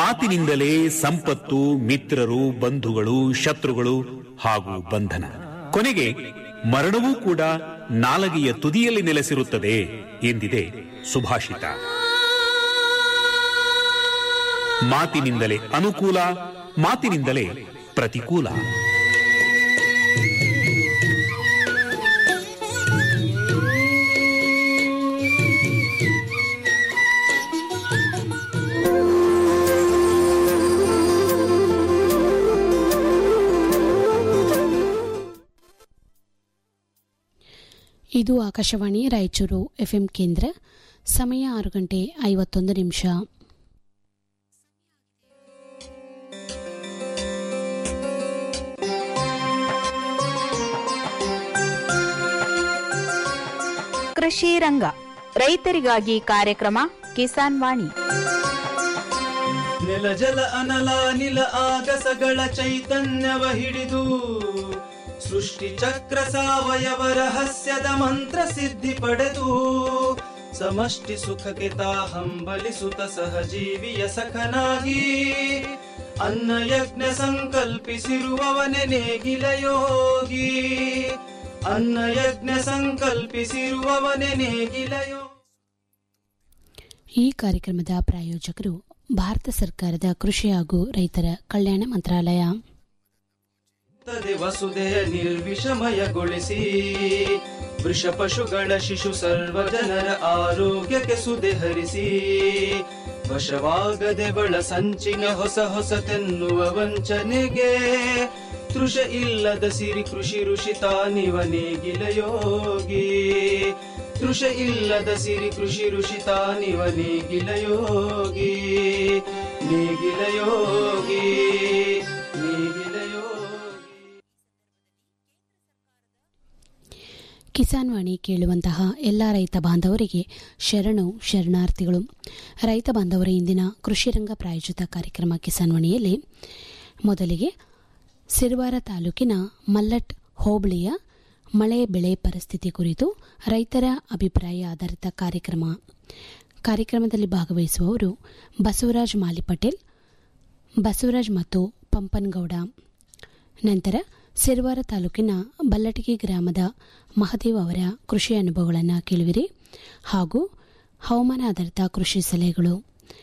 ಮಾತಿನಿಂದಲೇ ಸಂಪತ್ತು ಮಿತ್ರರು ಬಂಧುಗಳು ಶತ್ರುಗಳು ಹಾಗೂ ಬಂಧನ ಕೊನೆಗೆ ಮರಣವೂ ಕೂಡ ನಾಲಗೆಯ ತುದಿಯಲ್ಲಿ ನೆಲೆಸಿರುತ್ತದೆ ಎಂದಿದೆ ಸುಭಾಷಿತ ಮಾತಿನಿಂದಲೇ ಅನುಕೂಲ ಮಾತಿನಿಂದಲೇ ಪ್ರತಿಕೂಲ ಇದು ಆಕಾಶವಾಣಿ ರಾಯಚೂರು ಎಫ್ಎಂ ಕೇಂದ್ರ ಸಮಯ ಆರು ಗಂಟೆ ಐವತ್ತೊಂದು ನಿಮಿಷ ಕೃಷಿ ರಂಗ ರೈತರಿಗಾಗಿ ಕಾರ್ಯಕ್ರಮ ಕಿಸಾನ್ ವಾಣಿ ನೆಲ ಜಲ ಅನಲ ನಿಲ ಆಗಸಗಳ ಚೈತನ್ಯವ ಹಿಡಿದು ಸೃಷ್ಟಿ ಚಕ್ರ ಸಾವಯವ ರಹಸ್ಯದ ಮಂತ್ರ ಸಿದ್ಧಿ ಪಡೆದು ಸಮಷ್ಟಿ ಸುಖಕ್ಕೆ ತಾ ಹಂಬಲಿಸುತ್ತ ಸಹಜೀವಿಯ ಸಖನಾಗಿ ಅನ್ನ ಯಜ್ಞ ಸಂಕಲ್ಪಿಸಿರುವವನೆ ನೇಗಿಲ ಯೋಗಿ ಅನ್ನ ಯಜ್ಞ ಸಂಕಲ್ಪಿಸಿರುವವನೆ ನೇಗಿಲ ಯೋಗಿ ಈ ಕಾರ್ಯಕ್ರಮದ ಪ್ರಾಯೋಜಕರು ಭಾರತ ಸರ್ಕಾರದ ಕೃಷಿ ಹಾಗೂ ರೈತರ ಕಲ್ಯಾಣ ಮಂತ್ರಾಲಯ ತದೆ ವಸುದೆಯ ನಿರ್ವಿಷಮಯಗೊಳಿಸಿ ವೃಷ ಪಶುಗಳ ಶಿಶು ಸರ್ವ ಜನರ ಆರೋಗ್ಯಕ್ಕೆ ಸುದೆ ಹರಿಸಿ ವಶವಾಗದೆ ಬಳ ಸಂಚಿನ ಹೊಸ ಹೊಸತೆನ್ನುವ ವಂಚನೆಗೆ ತೃಷ ಇಲ್ಲದ ಸಿರಿ ಕೃಷಿ ಋಷಿ ತಾನಿವ ನೇಗಿಲ ಯೋಗಿ ತೃಷ ಇಲ್ಲದ ಸಿರಿ ಕೃಷಿ ಋಷಿ ತಾನಿವ ನೇಗಿಲ ಯೋಗಿ ನೇಗಿಲ ಯೋಗಿ ನೇಗಿಲ ಯೋಗಿ ಕಿಸಾನ್ ವಾಣಿ ಕೇಳುವಂತಹ ಎಲ್ಲ ರೈತ ಬಾಂಧವರಿಗೆ ಶರಣು ಶರಣಾರ್ಥಿಗಳು ರೈತ ಬಾಂಧವರ ಇಂದಿನ ಕೃಷಿ ರಂಗ ಪ್ರಾಯೋಜಿತ ಕಾರ್ಯಕ್ರಮ ಕಿಸಾನ್ ವಾಣಿಯಲ್ಲಿ ಮೊದಲಿಗೆ ಸಿರುವಾರ ತಾಲೂಕಿನ ಮಲ್ಲಟ್ ಹೋಬಳಿಯ ಮಳೆ ಬೆಳೆ ಪರಿಸ್ಥಿತಿ ಕುರಿತು ರೈತರ ಅಭಿಪ್ರಾಯ ಆಧಾರಿತ ಕಾರ್ಯಕ್ರಮ ಕಾರ್ಯಕ್ರಮದಲ್ಲಿ ಭಾಗವಹಿಸುವವರು ಬಸವರಾಜ್ ಮಾಲಿ ಪಟೇಲ್ ಬಸವರಾಜ್ ಮತ್ತು ಪಂಪನಗೌಡ ನಂತರ ಸಿರುವಾರ ತಾಲೂಕಿನ ಬಲ್ಲಟಗಿ ಗ್ರಾಮದ ಮಹದೇವ್ ಅವರ ಕೃಷಿ ಅನುಭವಗಳನ್ನು ಕೇಳುವಿರಿ ಹಾಗೂ ಹವಾಮಾನ ಆಧಾರಿತ ಕೃಷಿ ಸಲಹೆಗಳು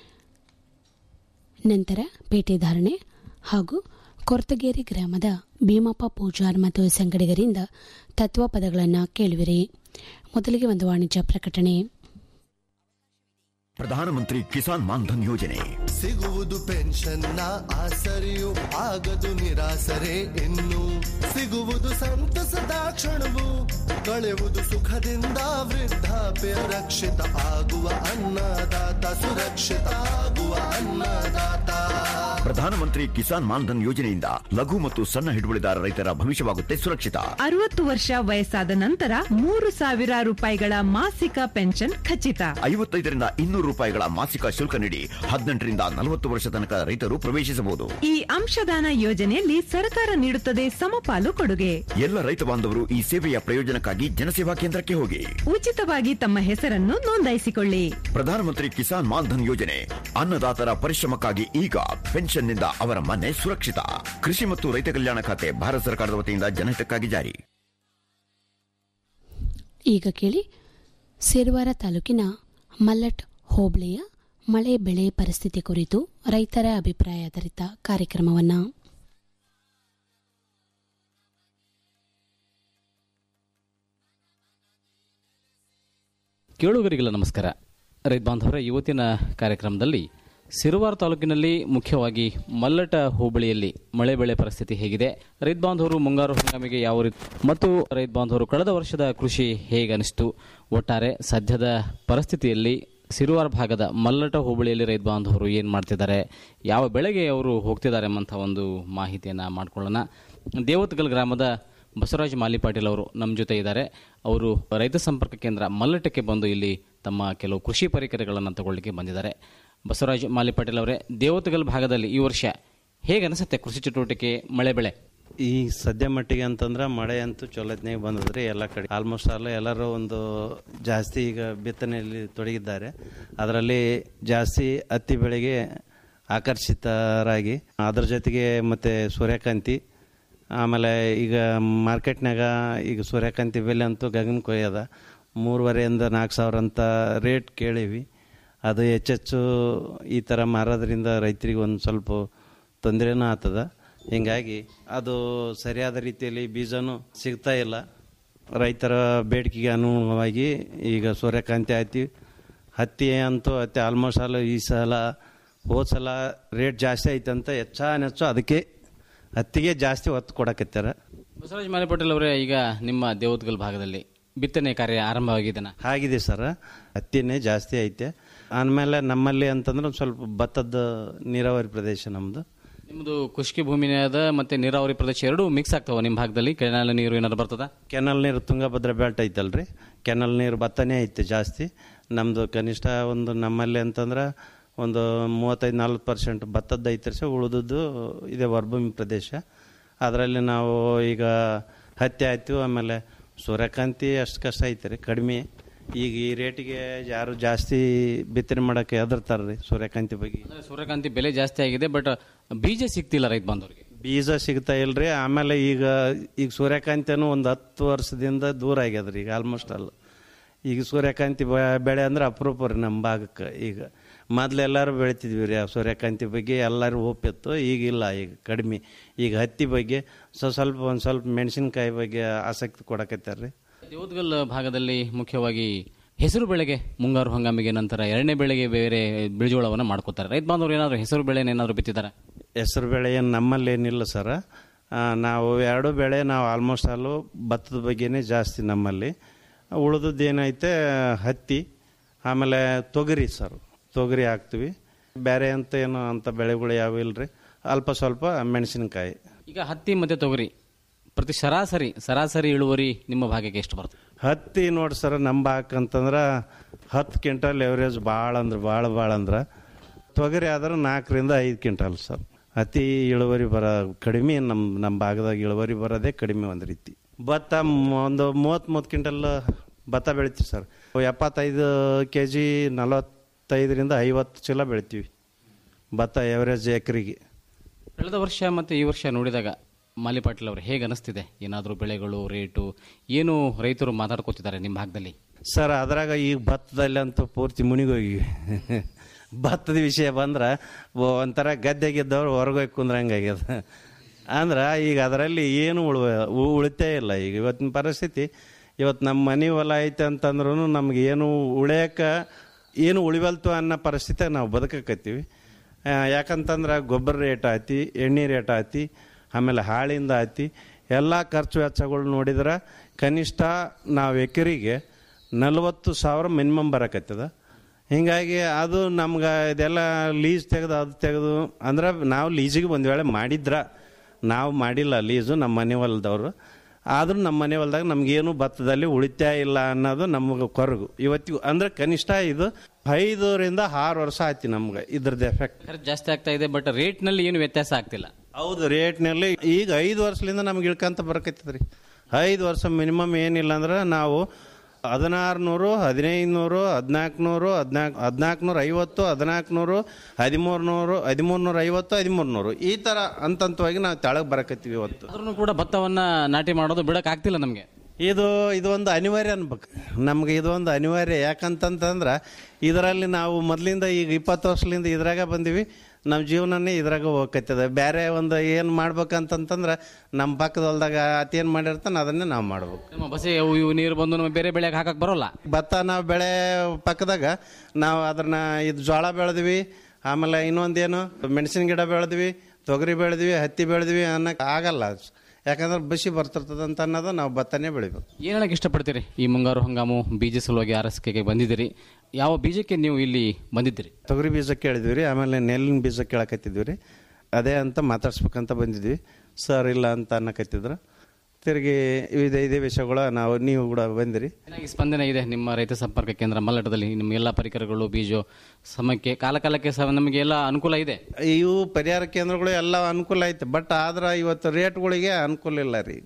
ನಂತರ ಪೇಟೆ ಧಾರಣೆ ಹಾಗೂ ಕೊರ್ತಗೇರಿ ಗ್ರಾಮದ ಭೀಮಪ್ಪ ಪೂಜಾರ್ ಮತ್ತು ಸಂಗಡಿಗರಿಂದ ತತ್ವ ಪದಗಳನ್ನು ಕೇಳುವಿರಿ ಮೊದಲಿಗೆ ಒಂದು ವಾಣಿಜ್ಯ ಪ್ರಕಟಣೆ ಪ್ರಧಾನಮಂತ್ರಿ ಕಿಸಾನ್ ಮಾನ್ಧನ್ ಯೋಜನೆ ಸಿಗುವುದು ಪೆನ್ಷನ್ನ ಆಸರೆಯು ಆಗದು ನಿರಾಸರೆ ಇನ್ನು ಸಿಗುವುದು ಸಂತಸದ ಕ್ಷಣವು ಕಳೆಯುವುದು ಸುಖದಿಂದ ವೃದ್ಧಾಪ್ಯ ರಕ್ಷಿತ ಆಗುವ ಅನ್ನದಾತ ಸುರಕ್ಷಿತ ಆಗುವ ಅನ್ನದಾತ ಪ್ರಧಾನಮಂತ್ರಿ ಕಿಸಾನ್ ಮಾನ್ಧನ್ ಯೋಜನೆಯಿಂದ ಲಘು ಮತ್ತು ಸಣ್ಣ ಹಿಡುವಳಿದಾರ ರೈತರ ಭವಿಷ್ಯವಾಗುತ್ತೆ ಸುರಕ್ಷಿತ ಅರವತ್ತು ವರ್ಷ ವಯಸ್ಸಾದ ನಂತರ ಮೂರು ಸಾವಿರ ರೂಪಾಯಿಗಳ ಮಾಸಿಕ ಪೆನ್ಷನ್ ಖಚಿತ ಐವತ್ತೈದರಿಂದ ಇನ್ನೂರು ರೂಪಾಯಿಗಳ ಮಾಸಿಕ ಶುಲ್ಕ ನೀಡಿ ಹದಿನೆಂಟರಿಂದ ನಲವತ್ತು ವರ್ಷ ತನಕ ರೈತರು ಪ್ರವೇಶಿಸಬಹುದು ಈ ಅಂಶದಾನ ಯೋಜನೆಯಲ್ಲಿ ಸರ್ಕಾರ ನೀಡುತ್ತದೆ ಸಮಪಾಲು ಕೊಡುಗೆ ಎಲ್ಲ ರೈತ ಬಾಂಧವರು ಈ ಸೇವೆಯ ಪ್ರಯೋಜನಕ್ಕಾಗಿ ಜನಸೇವಾ ಕೇಂದ್ರಕ್ಕೆ ಹೋಗಿ ಉಚಿತವಾಗಿ ತಮ್ಮ ಹೆಸರನ್ನು ನೋಂದಾಯಿಸಿಕೊಳ್ಳಿ ಪ್ರಧಾನಮಂತ್ರಿ ಕಿಸಾನ್ ಮಾನ್ಧನ್ ಯೋಜನೆ ಅನ್ನದಾತರ ಪರಿಶ್ರಮಕ್ಕಾಗಿ ಈಗ ಪೆನ್ಷನ್ನಿಂದ ಅವರ ಮನೆ ಸುರಕ್ಷಿತ ಕೃಷಿ ಮತ್ತು ರೈತ ಕಲ್ಯಾಣ ಖಾತೆ ಭಾರತ ಸರ್ಕಾರದ ವತಿಯಿಂದ ಜನಹಿತಕ್ಕಾಗಿ ಜಾರಿ ಈಗ ಕೇಳಿ ಸಿರುವಾರ ತಾಲೂಕಿನ ಮಲ್ಲಟ್ ಹೋಬಳಿಯ ಮಳೆ ಬೆಳೆ ಪರಿಸ್ಥಿತಿ ಕುರಿತು ರೈತರ ಅಭಿಪ್ರಾಯ ಆಧಾರಿತ ಕಾರ್ಯಕ್ರಮವನ್ನು ಕೇಳುಗರಿಗೆಲ್ಲ ನಮಸ್ಕಾರ ರೈತ ಬಾಂಧವರ ಇವತ್ತಿನ ಕಾರ್ಯಕ್ರಮದಲ್ಲಿ ಸಿರುವಾರ ತಾಲೂಕಿನಲ್ಲಿ ಮುಖ್ಯವಾಗಿ ಮಲ್ಲಟ ಹೋಬಳಿಯಲ್ಲಿ ಮಳೆ ಬೆಳೆ ಪರಿಸ್ಥಿತಿ ಹೇಗಿದೆ ರೈತ ಬಾಂಧವರು ಮುಂಗಾರು ಹಂಗಾಮಿಗೆ ಯಾವ ರೀತಿ ಮತ್ತು ರೈತ ಬಾಂಧವರು ಕಳೆದ ವರ್ಷದ ಕೃಷಿ ಹೇಗೆ ಅನಿಸ್ತು ಒಟ್ಟಾರೆ ಸದ್ಯದ ಪರಿಸ್ಥಿತಿಯಲ್ಲಿ ಸಿರುವಾರ ಭಾಗದ ಮಲ್ಲಟ ಹೋಬಳಿಯಲ್ಲಿ ರೈತ ಬಾಂಧವರು ಏನು ಮಾಡ್ತಿದ್ದಾರೆ ಯಾವ ಬೆಳೆಗೆ ಅವರು ಹೋಗ್ತಿದ್ದಾರೆ ಎಂಬಂಥ ಒಂದು ಮಾಹಿತಿಯನ್ನು ಮಾಡ್ಕೊಳ್ಳೋಣ ದೇವತ್ಗಲ್ ಗ್ರಾಮದ ಬಸವರಾಜ್ ಮಾಲಿ ಪಾಟೀಲ್ ಅವರು ನಮ್ಮ ಜೊತೆ ಇದ್ದಾರೆ ಅವರು ರೈತ ಸಂಪರ್ಕ ಕೇಂದ್ರ ಮಲ್ಲಟಕ್ಕೆ ಬಂದು ಇಲ್ಲಿ ತಮ್ಮ ಕೆಲವು ಕೃಷಿ ಪರಿಕರಗಳನ್ನು ತಗೊಳ್ಳಿಕ್ಕೆ ಬಂದಿದ್ದಾರೆ ಬಸವರಾಜ್ ಮಾಲಿ ಪಾಟೀಲ್ ಅವರೇ ದೇವತಗಲ್ ಭಾಗದಲ್ಲಿ ಈ ವರ್ಷ ಹೇಗೆ ಅನಿಸುತ್ತೆ ಕೃಷಿ ಚಟುವಟಿಕೆ ಮಳೆ ಬೆಳೆ ಈ ಸದ್ಯ ಮಟ್ಟಿಗೆ ಅಂತಂದ್ರೆ ಮಳೆ ಅಂತೂ ಚೊಲೋತ್ನಾಗ ಬಂದದ್ರಿ ಎಲ್ಲ ಕಡೆ ಆಲ್ಮೋಸ್ಟ್ ಆಲ್ ಎಲ್ಲರೂ ಒಂದು ಜಾಸ್ತಿ ಈಗ ಬಿತ್ತನೆಯಲ್ಲಿ ತೊಡಗಿದ್ದಾರೆ ಅದರಲ್ಲಿ ಜಾಸ್ತಿ ಹತ್ತಿ ಬೆಳೆಗೆ ಆಕರ್ಷಿತರಾಗಿ ಅದ್ರ ಜೊತೆಗೆ ಮತ್ತು ಸೂರ್ಯಕಾಂತಿ ಆಮೇಲೆ ಈಗ ಮಾರ್ಕೆಟ್ನಾಗ ಈಗ ಸೂರ್ಯಕಾಂತಿ ಬೆಲೆ ಅಂತೂ ಗಗನ ಕೊಯ್ಯದ ಮೂರುವರೆಯಿಂದ ನಾಲ್ಕು ಸಾವಿರ ಅಂತ ರೇಟ್ ಕೇಳೀವಿ ಅದು ಹೆಚ್ಚೆಚ್ಚು ಈ ಥರ ಮಾರೋದ್ರಿಂದ ರೈತರಿಗೆ ಒಂದು ಸ್ವಲ್ಪ ತೊಂದರೆನೂ ಆಗ್ತದ ಹೀಗಾಗಿ ಅದು ಸರಿಯಾದ ರೀತಿಯಲ್ಲಿ ಬೀಜನೂ ಸಿಗ್ತಾ ಇಲ್ಲ ರೈತರ ಬೇಡಿಕೆಗೆ ಅನುಗುಣವಾಗಿ ಈಗ ಸೂರ್ಯಕಾಂತಿ ಆಯ್ತು ಹತ್ತಿ ಅಂತೂ ಹತ್ತಿ ಆಲ್ಮೋಸ್ಟ್ ಆಲ್ ಈ ಸಲ ಹೋದ ಸಲ ರೇಟ್ ಜಾಸ್ತಿ ಐತಂತ ಹೆಚ್ಚಾನೆಚ್ಚು ಅದಕ್ಕೆ ಹತ್ತಿಗೆ ಜಾಸ್ತಿ ಒತ್ತು ಕೊಡಕತ್ತಾರ ಬಸವರಾಜ ಮಾಲಿಪಟೇಲ್ ಅವರೇ ಈಗ ನಿಮ್ಮ ದೇವತ್ಗಲ್ ಭಾಗದಲ್ಲಿ ಬಿತ್ತನೆ ಕಾರ್ಯ ಆರಂಭವಾಗಿದೆನಾ ಆಗಿದೆ ಸರ್ ಹತ್ತಿನೇ ಜಾಸ್ತಿ ಐತೆ ಆಮೇಲೆ ನಮ್ಮಲ್ಲಿ ಅಂತಂದ್ರೆ ಒಂದ್ ಸ್ವಲ್ಪ ಭತ್ತದ ನೀರಾವರಿ ಪ್ರದೇಶ ನಮ್ಮದು ನಿಮ್ಮದು ಖುಷ್ಕಿ ಭೂಮಿನೇ ಅದ ಮತ್ತೆ ನೀರಾವರಿ ಪ್ರದೇಶ ಎರಡೂ ಮಿಕ್ಸ್ ಆಗ್ತಾವ ನಿಮ್ಮ ಭಾಗದಲ್ಲಿ ಕೆನಾಲ ನೀರು ಏನಾದ್ರು ಬರ್ತದ ಕೆನಲ್ ನೀರು ತುಂಗಭದ್ರಾ ಬೆಲ್ಟ್ ಐತಲ್ರಿ ಕೆನಲ್ ನೀರು ಭತ್ತನೇ ಐತೆ ಜಾಸ್ತಿ ನಮ್ಮದು ಕನಿಷ್ಠ ಒಂದು ನಮ್ಮಲ್ಲಿ ಅಂತಂದ್ರೆ ಒಂದು ಮೂವತ್ತೈದು ನಲ್ವತ್ತು ಪರ್ಸೆಂಟ್ ಭತ್ತದ ಐತೆ ಸಹ ಉಳಿದದ್ದು ಇದೆ ಹೊರಭೂಮಿ ಪ್ರದೇಶ ಅದರಲ್ಲಿ ನಾವು ಈಗ ಹತ್ತಿ ಆಯ್ತು ಆಮೇಲೆ ಸೂರ್ಯಕಾಂತಿ ಅಷ್ಟು ಕಷ್ಟ ಐತೆ ರೀ ಕಡಿಮೆ ಈಗ ಈ ರೇಟಿಗೆ ಯಾರು ಜಾಸ್ತಿ ಬಿತ್ತನೆ ಮಾಡೋಕ್ಕೆ ಹೆದರ್ತಾರೆ ರೀ ಸೂರ್ಯಕಾಂತಿ ಬಗ್ಗೆ ಅಂದ್ರೆ ಸೂರ್ಯಕಾಂತಿ ಬೆಲೆ ಜಾಸ್ತಿ ಆಗಿದೆ ಬಟ್ ಬೀಜ ಸಿಗ್ತಿಲ್ಲ ರೈತ ಬಾಂಧವರಿಗೆ ಬೀಜ ಸಿಗ್ತಾ ಇಲ್ರಿ ಆಮೇಲೆ ಈಗ ಈಗ ಸೂರ್ಯಕಾಂತಿನೂ ಒಂದು ಹತ್ತು ವರ್ಷದಿಂದ ದೂರ ಆಗ್ಯದ್ರಿ ಈಗ ಆಲ್ಮೋಸ್ಟ್ ಅಲ್ಲ ಈಗ ಸೂರ್ಯಕಾಂತಿ ಬೆ- ಬೆಳೆ ಅಂದ್ರೆ ಅಪರೂಪ ರೀ ನಮ್ಮ ಭಾಗಕ್ಕೆ ಈಗ ಮೊದ್ಲು ಎಲ್ಲರೂ ಬೆಳಿತಿದ್ವಿ ರೀ ಆ ಸೂರ್ಯಕಾಂತಿ ಬಗ್ಗೆ ಎಲ್ಲರೂ ಒಪ್ಪಿತ್ತು ಈಗ ಇಲ್ಲ ಈಗ ಕಡಿಮೆ ಈಗ ಹತ್ತಿ ಬಗ್ಗೆ ಸೊ ಸ್ವಲ್ಪ ಒಂದು ಸ್ವಲ್ಪ ಮೆಣಸಿನ್ಕಾಯಿ ಬಗ್ಗೆ ಆಸಕ್ತಿ ಕೊಡಕತ್ತಾರ ರೀ ದೇವತ್ಗಲ್ ಭಾಗದಲ್ಲಿ ಮುಖ್ಯವಾಗಿ ಹೆಸರು ಬೆಳೆಗೆ ಮುಂಗಾರು ಹಂಗಾಮಿಗೆ ನಂತರ ಎರಡನೇ ಬೆಳೆಗೆ ಬೇರೆ ಬಿಳಿಜೋಳವನ್ನು ಮಾಡ್ಕೋತಾರೆ ರೈತ ಬಾಂಧವರು ಏನಾದ್ರು ಹೆಸರು ಬೆಳೆ ಏನಾದ್ರು ಬಿತ್ತಿದ್ದಾರೆ ಹೆಸರು ಬೆಳೆ ಏನು ನಮ್ಮಲ್ಲಿ ಏನಿಲ್ಲ ಸರ ಆ, ನಾವು ಎರಡು ಬೆಳೆ ನಾವು ಆಲ್ಮೋಸ್ಟ್ ಅಲ್ಲೂ ಭತ್ತದ ಬಗ್ಗೆನೇ ಜಾಸ್ತಿ ನಮ್ಮಲ್ಲಿ ಉಳಿದದ್ದು ಏನೈತೆ ಹತ್ತಿ ಆಮೇಲೆ ತೊಗರಿ ಸರ್ ತೊಗರಿ ಹಾಕ್ತೀವಿ ಬೇರೆ ಅಂತ ಏನು ಅಂಥ ಬೆಳೆಗಳು ಯಾವ ಇಲ್ರಿ ಅಲ್ಪ ಸ್ವಲ್ಪ ಮೆಣಸಿನಕಾಯಿ ಈಗ ಹತ್ತಿ ಮತ್ತೆ ತೊಗರಿ ಪ್ರತಿ ಸರಾಸರಿ ಸರಾಸರಿ ಇಳುವರಿ ನಿಮ್ಮ ಭಾಗಕ್ಕೆ ಎಷ್ಟು ಬರ್ತದೆ ಹತ್ತಿ ನೋಡಿ ಸರ್ ನಮ್ಮ ಭಾಗಕ್ಕೆ ಅಂತಂದ್ರೆ ಹತ್ತು ಕ್ವಿಂಟಲ್ ಎವರೇಜ್ ಭಾಳ ಅಂದ್ರೆ ಭಾಳ ಭಾಳ ಅಂದ್ರೆ ತೊಗರಿ ಆದ್ರೆ ನಾಲ್ಕರಿಂದ ಐದು ಕ್ವಿಂಟಲ್ ಸರ್ ಅತಿ ಇಳುವರಿ ಬರ ಕಡಿಮೆ ನಮ್ಮ ನಮ್ಮ ಭಾಗದಾಗ ಇಳುವರಿ ಬರೋದೇ ಕಡಿಮೆ ಒಂದು ರೀತಿ ಭತ್ತ ಮ್- ಒಂದು ಮೂವತ್ತು ಮೂವತ್ತು ಕ್ವಿಂಟಲ್ ಭತ್ತ ಬೆಳಿತೀವಿ ಸರ್ ಎಪ್ಪತ್ತೈದು ಕೆ ಜಿ ನಲವತ್ತೈದರಿಂದ ಐವತ್ತು ಚೀಲ ಬೆಳಿತೀವಿ ಭತ್ತ ಎವರೇಜ್ ಎಕರೆಗೆ ಕಳೆದ ವರ್ಷ ಮತ್ತೆ ಈ ವರ್ಷ ನೋಡಿದಾಗ ಮಾಲಿ ಪಾಟೀಲ್ ಅವರು ಹೇಗೆ ಅನಿಸ್ತಿದೆ ಏನಾದರೂ ಬೆಳೆಗಳು ರೇಟು ಏನು ರೈತರು ಮಾತಾಡ್ಕೋತಿದ್ದಾರೆ ನಿಮ್ಮ ಭಾಗದಲ್ಲಿ ಸರ್ ಅದ್ರಾಗ ಈಗ ಭತ್ತದಲ್ಲಿ ಅಂತೂ ಪೂರ್ತಿ ಮುನಿಗೋಗಿವಿ ಭತ್ತದ ವಿಷಯ ಬಂದ್ರೆ ಒ- ಒಂಥರ ಗದ್ದೆಗಿದ್ದವ್ರು ಹೊರಗೋಗಿ ಕುಂದ್ರಂಗಾಗ್ಯದ ಅಂದ್ರೆ ಈಗ ಅದರಲ್ಲಿ ಏನು ಉಳುವ ಉ- ಉಳಿತೇ ಇಲ್ಲ ಈಗ ಇವತ್ತಿನ ಪರಿಸ್ಥಿತಿ ಇವತ್ತು ನಮ್ಮ ಮನೆ ಹೊಲ ಐತೆ ಅಂತಂದ್ರೂ ನಮ್ಗೆ ಏನು ಉಳಿಯೋಕೆ ಏನು ಉಳಿವಲ್ತು ಅನ್ನೋ ಪರಿಸ್ಥಿತಿ ನಾವು ಬದುಕಕತ್ತೀವಿ ಆ, ಯಾಕಂತಂದ್ರೆ ಗೊಬ್ಬರ ರೇಟ್ ಆಯ್ತಿ ಎಣ್ಣೆ ರೇಟ್ ಆಯ್ತಿ ಆಮೇಲೆ ಹಾಳಿಂದ ಆಯ್ತಿ ಎಲ್ಲ ಖರ್ಚು ವೆಚ್ಚಗಳು ನೋಡಿದ್ರೆ ಕನಿಷ್ಠ ನಾವು ಎಕರೆಗೆ ನಲವತ್ತು ಸಾವಿರ ಮಿನಿಮಮ್ ಬರಕತ್ತದ ಹಿಂಗಾಗಿ ಅದು ನಮ್ಗೆ ಇದೆಲ್ಲ ಲೀಸ್ ತೆಗೆದು ಅದು ತೆಗೆದು ಅಂದ್ರೆ ನಾವು ಲೀಸಿಗೆ ಒಂದು ವೇಳೆ ಮಾಡಿದ್ರ ನಾವು ಮಾಡಿಲ್ಲ ಲೀಸು ನಮ್ಮ ಮನೆ ಹೊಲದವರು ಆದರೂ ನಮ್ಮ ಮನೆ ಹೊಲದಾಗ ನಮಗೇನು ಭತ್ತದಲ್ಲಿ ಉಳಿತಾಯ ಇಲ್ಲ ಅನ್ನೋದು ನಮಗೆ ಕೊರಗು ಇವತ್ತಿಗೂ ಅಂದ್ರೆ ಕನಿಷ್ಠ ಇದು ಐದರಿಂದ ಆರು ವರ್ಷ ಆಯ್ತು ನಮ್ಗೆ ಇದ್ರದ್ದು ಎಫೆಕ್ಟ್ ಖರ್ಚು ಜಾಸ್ತಿ ಆಗ್ತಾ ಇದೆ ಬಟ್ ರೇಟ್ನಲ್ಲಿ ಏನು ವ್ಯತ್ಯಾಸ ಆಗ್ತಿಲ್ಲ ಹೌದು ರೇಟ್ನಲ್ಲಿ ಈಗ ಐದು ವರ್ಷದಿಂದ ನಮ್ಗೆ ಇಳ್ಕಂತ ಬರಕತ್ತದ್ರಿ ಐದು ವರ್ಷ ಮಿನಿಮಮ್ ಏನಿಲ್ಲ ಅಂದ್ರೆ ನಾವು ಹದಿನಾರು ನೂರು ಹದಿನೈದು ನೂರು ಹದಿನಾಲ್ಕು ನೂರು ಹದಿನಾಲ್ಕು ಹದಿನಾಲ್ಕು ನೂರ ಐವತ್ತು ಹದಿನಾಲ್ಕು ನೂರು ಹದಿಮೂರು ನೂರು ಹದಿಮೂರು ನೂರ ಐವತ್ತು ಹದಿಮೂರು ನೂರು ಈ ಥರ ಹಂತವಾಗಿ ನಾವು ತೆಳಗೆ ಬರಕತ್ತೀವಿ ಇವತ್ತು ಆದ್ರೂ ಕೂಡ ಭತ್ತವನ್ನ ನಾಟಿ ಮಾಡೋದು ಬಿಡಕ್ ಆಗ್ತಿಲ್ಲ ನಮಗೆ ಇದು ಇದು ಒಂದು ಅನಿವಾರ್ಯ ಅನ್ಬೇಕು ನಮ್ಗೆ ಇದು ಒಂದು ಅನಿವಾರ್ಯ ಯಾಕಂತಂತಂದ್ರೆ ಇದರಲ್ಲಿ ನಾವು ಮೊದಲಿಂದ ಈಗ ಇಪ್ಪತ್ತು ವರ್ಷದಿಂದ ಇದ್ರಾಗ ಬಂದೀವಿ ನಮ್ಮ ಜೀವನನೇ ಇದ್ರಾಗ ಹೋಗ್ತದೆ ಬೇರೆ ಒಂದು ಏನು ಮಾಡ್ಬೇಕಂತಂತಂದ್ರೆ ನಮ್ಮ ಪಕ್ಕದ ಹೊಲ್ದಾಗ ಅತೇನು ಮಾಡಿರ್ತಾನೆ ಅದನ್ನೇ ನಾವು ಮಾಡ್ಬೇಕು ನಮ್ಮ ಬಸೆ ಅವು ಇವು ನೀರು ಬಂದು ನಮಗೆ ಬೇರೆ ಬೆಳೆಗೆ ಹಾಕಕ್ ಬರೋಲ್ಲ ಭತ್ತ ನಾವು ಬೆಳೆ ಪಕ್ಕದಾಗ ನಾವು ಅದನ್ನ ಇದು ಜೋಳ ಬೆಳೆದ್ವಿ ಆಮೇಲೆ ಇನ್ನೊಂದೇನು ಮೆಣಸಿನ ಗಿಡ ಬೆಳೆದ್ವಿ ತೊಗರಿ ಬೆಳೆದ್ವಿ ಹತ್ತಿ ಬೆಳೆದ್ವಿ ಅನ್ನಕ್ಕೆ ಆಗಲ್ಲ ಯಾಕಂದ್ರೆ ಬಸಿ ಬರ್ತಿರ್ತದೆ ಅಂತ ಅನ್ನೋದು ನಾವು ಭತ್ತನೇ ಬೆಳಿಬೇಕು ಏನ್ ಹೇಳಕ್ ಇಷ್ಟಪಡ್ತೀರಿ ಈ ಮುಂಗಾರು ಹಂಗಾಮು ಬೀಜ ಸಲುವಾಗಿ ಆರಸ್ಕೆಗೆ ಬಂದಿದ್ದೀರಿ ಯಾವ ಬೀಜಕ್ಕೆ ನೀವು ಇಲ್ಲಿ ಬಂದಿದ್ದೀರಿ ತೊಗರಿ ಬೀಜ ಕೇಳಿದ್ವಿ ರೀ ಆಮೇಲೆ ನೆಲ್ಲಿನ ಬೀಜ ಕೇಳಕತ್ತಿದ್ವಿ ರೀ ಅದೇ ಅಂತ ಮಾತಾಡ್ಸ್ಬೇಕಂತ ಬಂದಿದ್ವಿ ಸರ್ ಇಲ್ಲ ಅಂತ ಅನ್ನಕತ್ತಿದ್ರು ತಿರುಗಿ ಇದೇ ಇದೇ ವಿಷಯಗಳ ನಾವು ನೀವು ಕೂಡ ಬಂದಿರಿ ಚೆನ್ನಾಗಿ ಸ್ಪಂದನೆ ಇದೆ ನಿಮ್ಮ ರೈತ ಸಂಪರ್ಕ ಕೇಂದ್ರ ಮಲ್ಲಟದಲ್ಲಿ ನಿಮ್ಮ ಎಲ್ಲ ಪರಿಕರಗಳು ಬೀಜ ಸಮಯಕ್ಕೆ ಕಾಲ ಕಾಲಕ್ಕೆ ಸಹ ನಮಗೆ ಎಲ್ಲ ಅನುಕೂಲ ಇದೆ ಇವು ಪರಿಹಾರ ಕೇಂದ್ರಗಳು ಎಲ್ಲ ಅನುಕೂಲ ಐತೆ ಬಟ್ ಆದ್ರೆ ಇವತ್ತು ರೇಟ್ಗಳಿಗೆ ಅನುಕೂಲ ಇಲ್ಲ ರೀ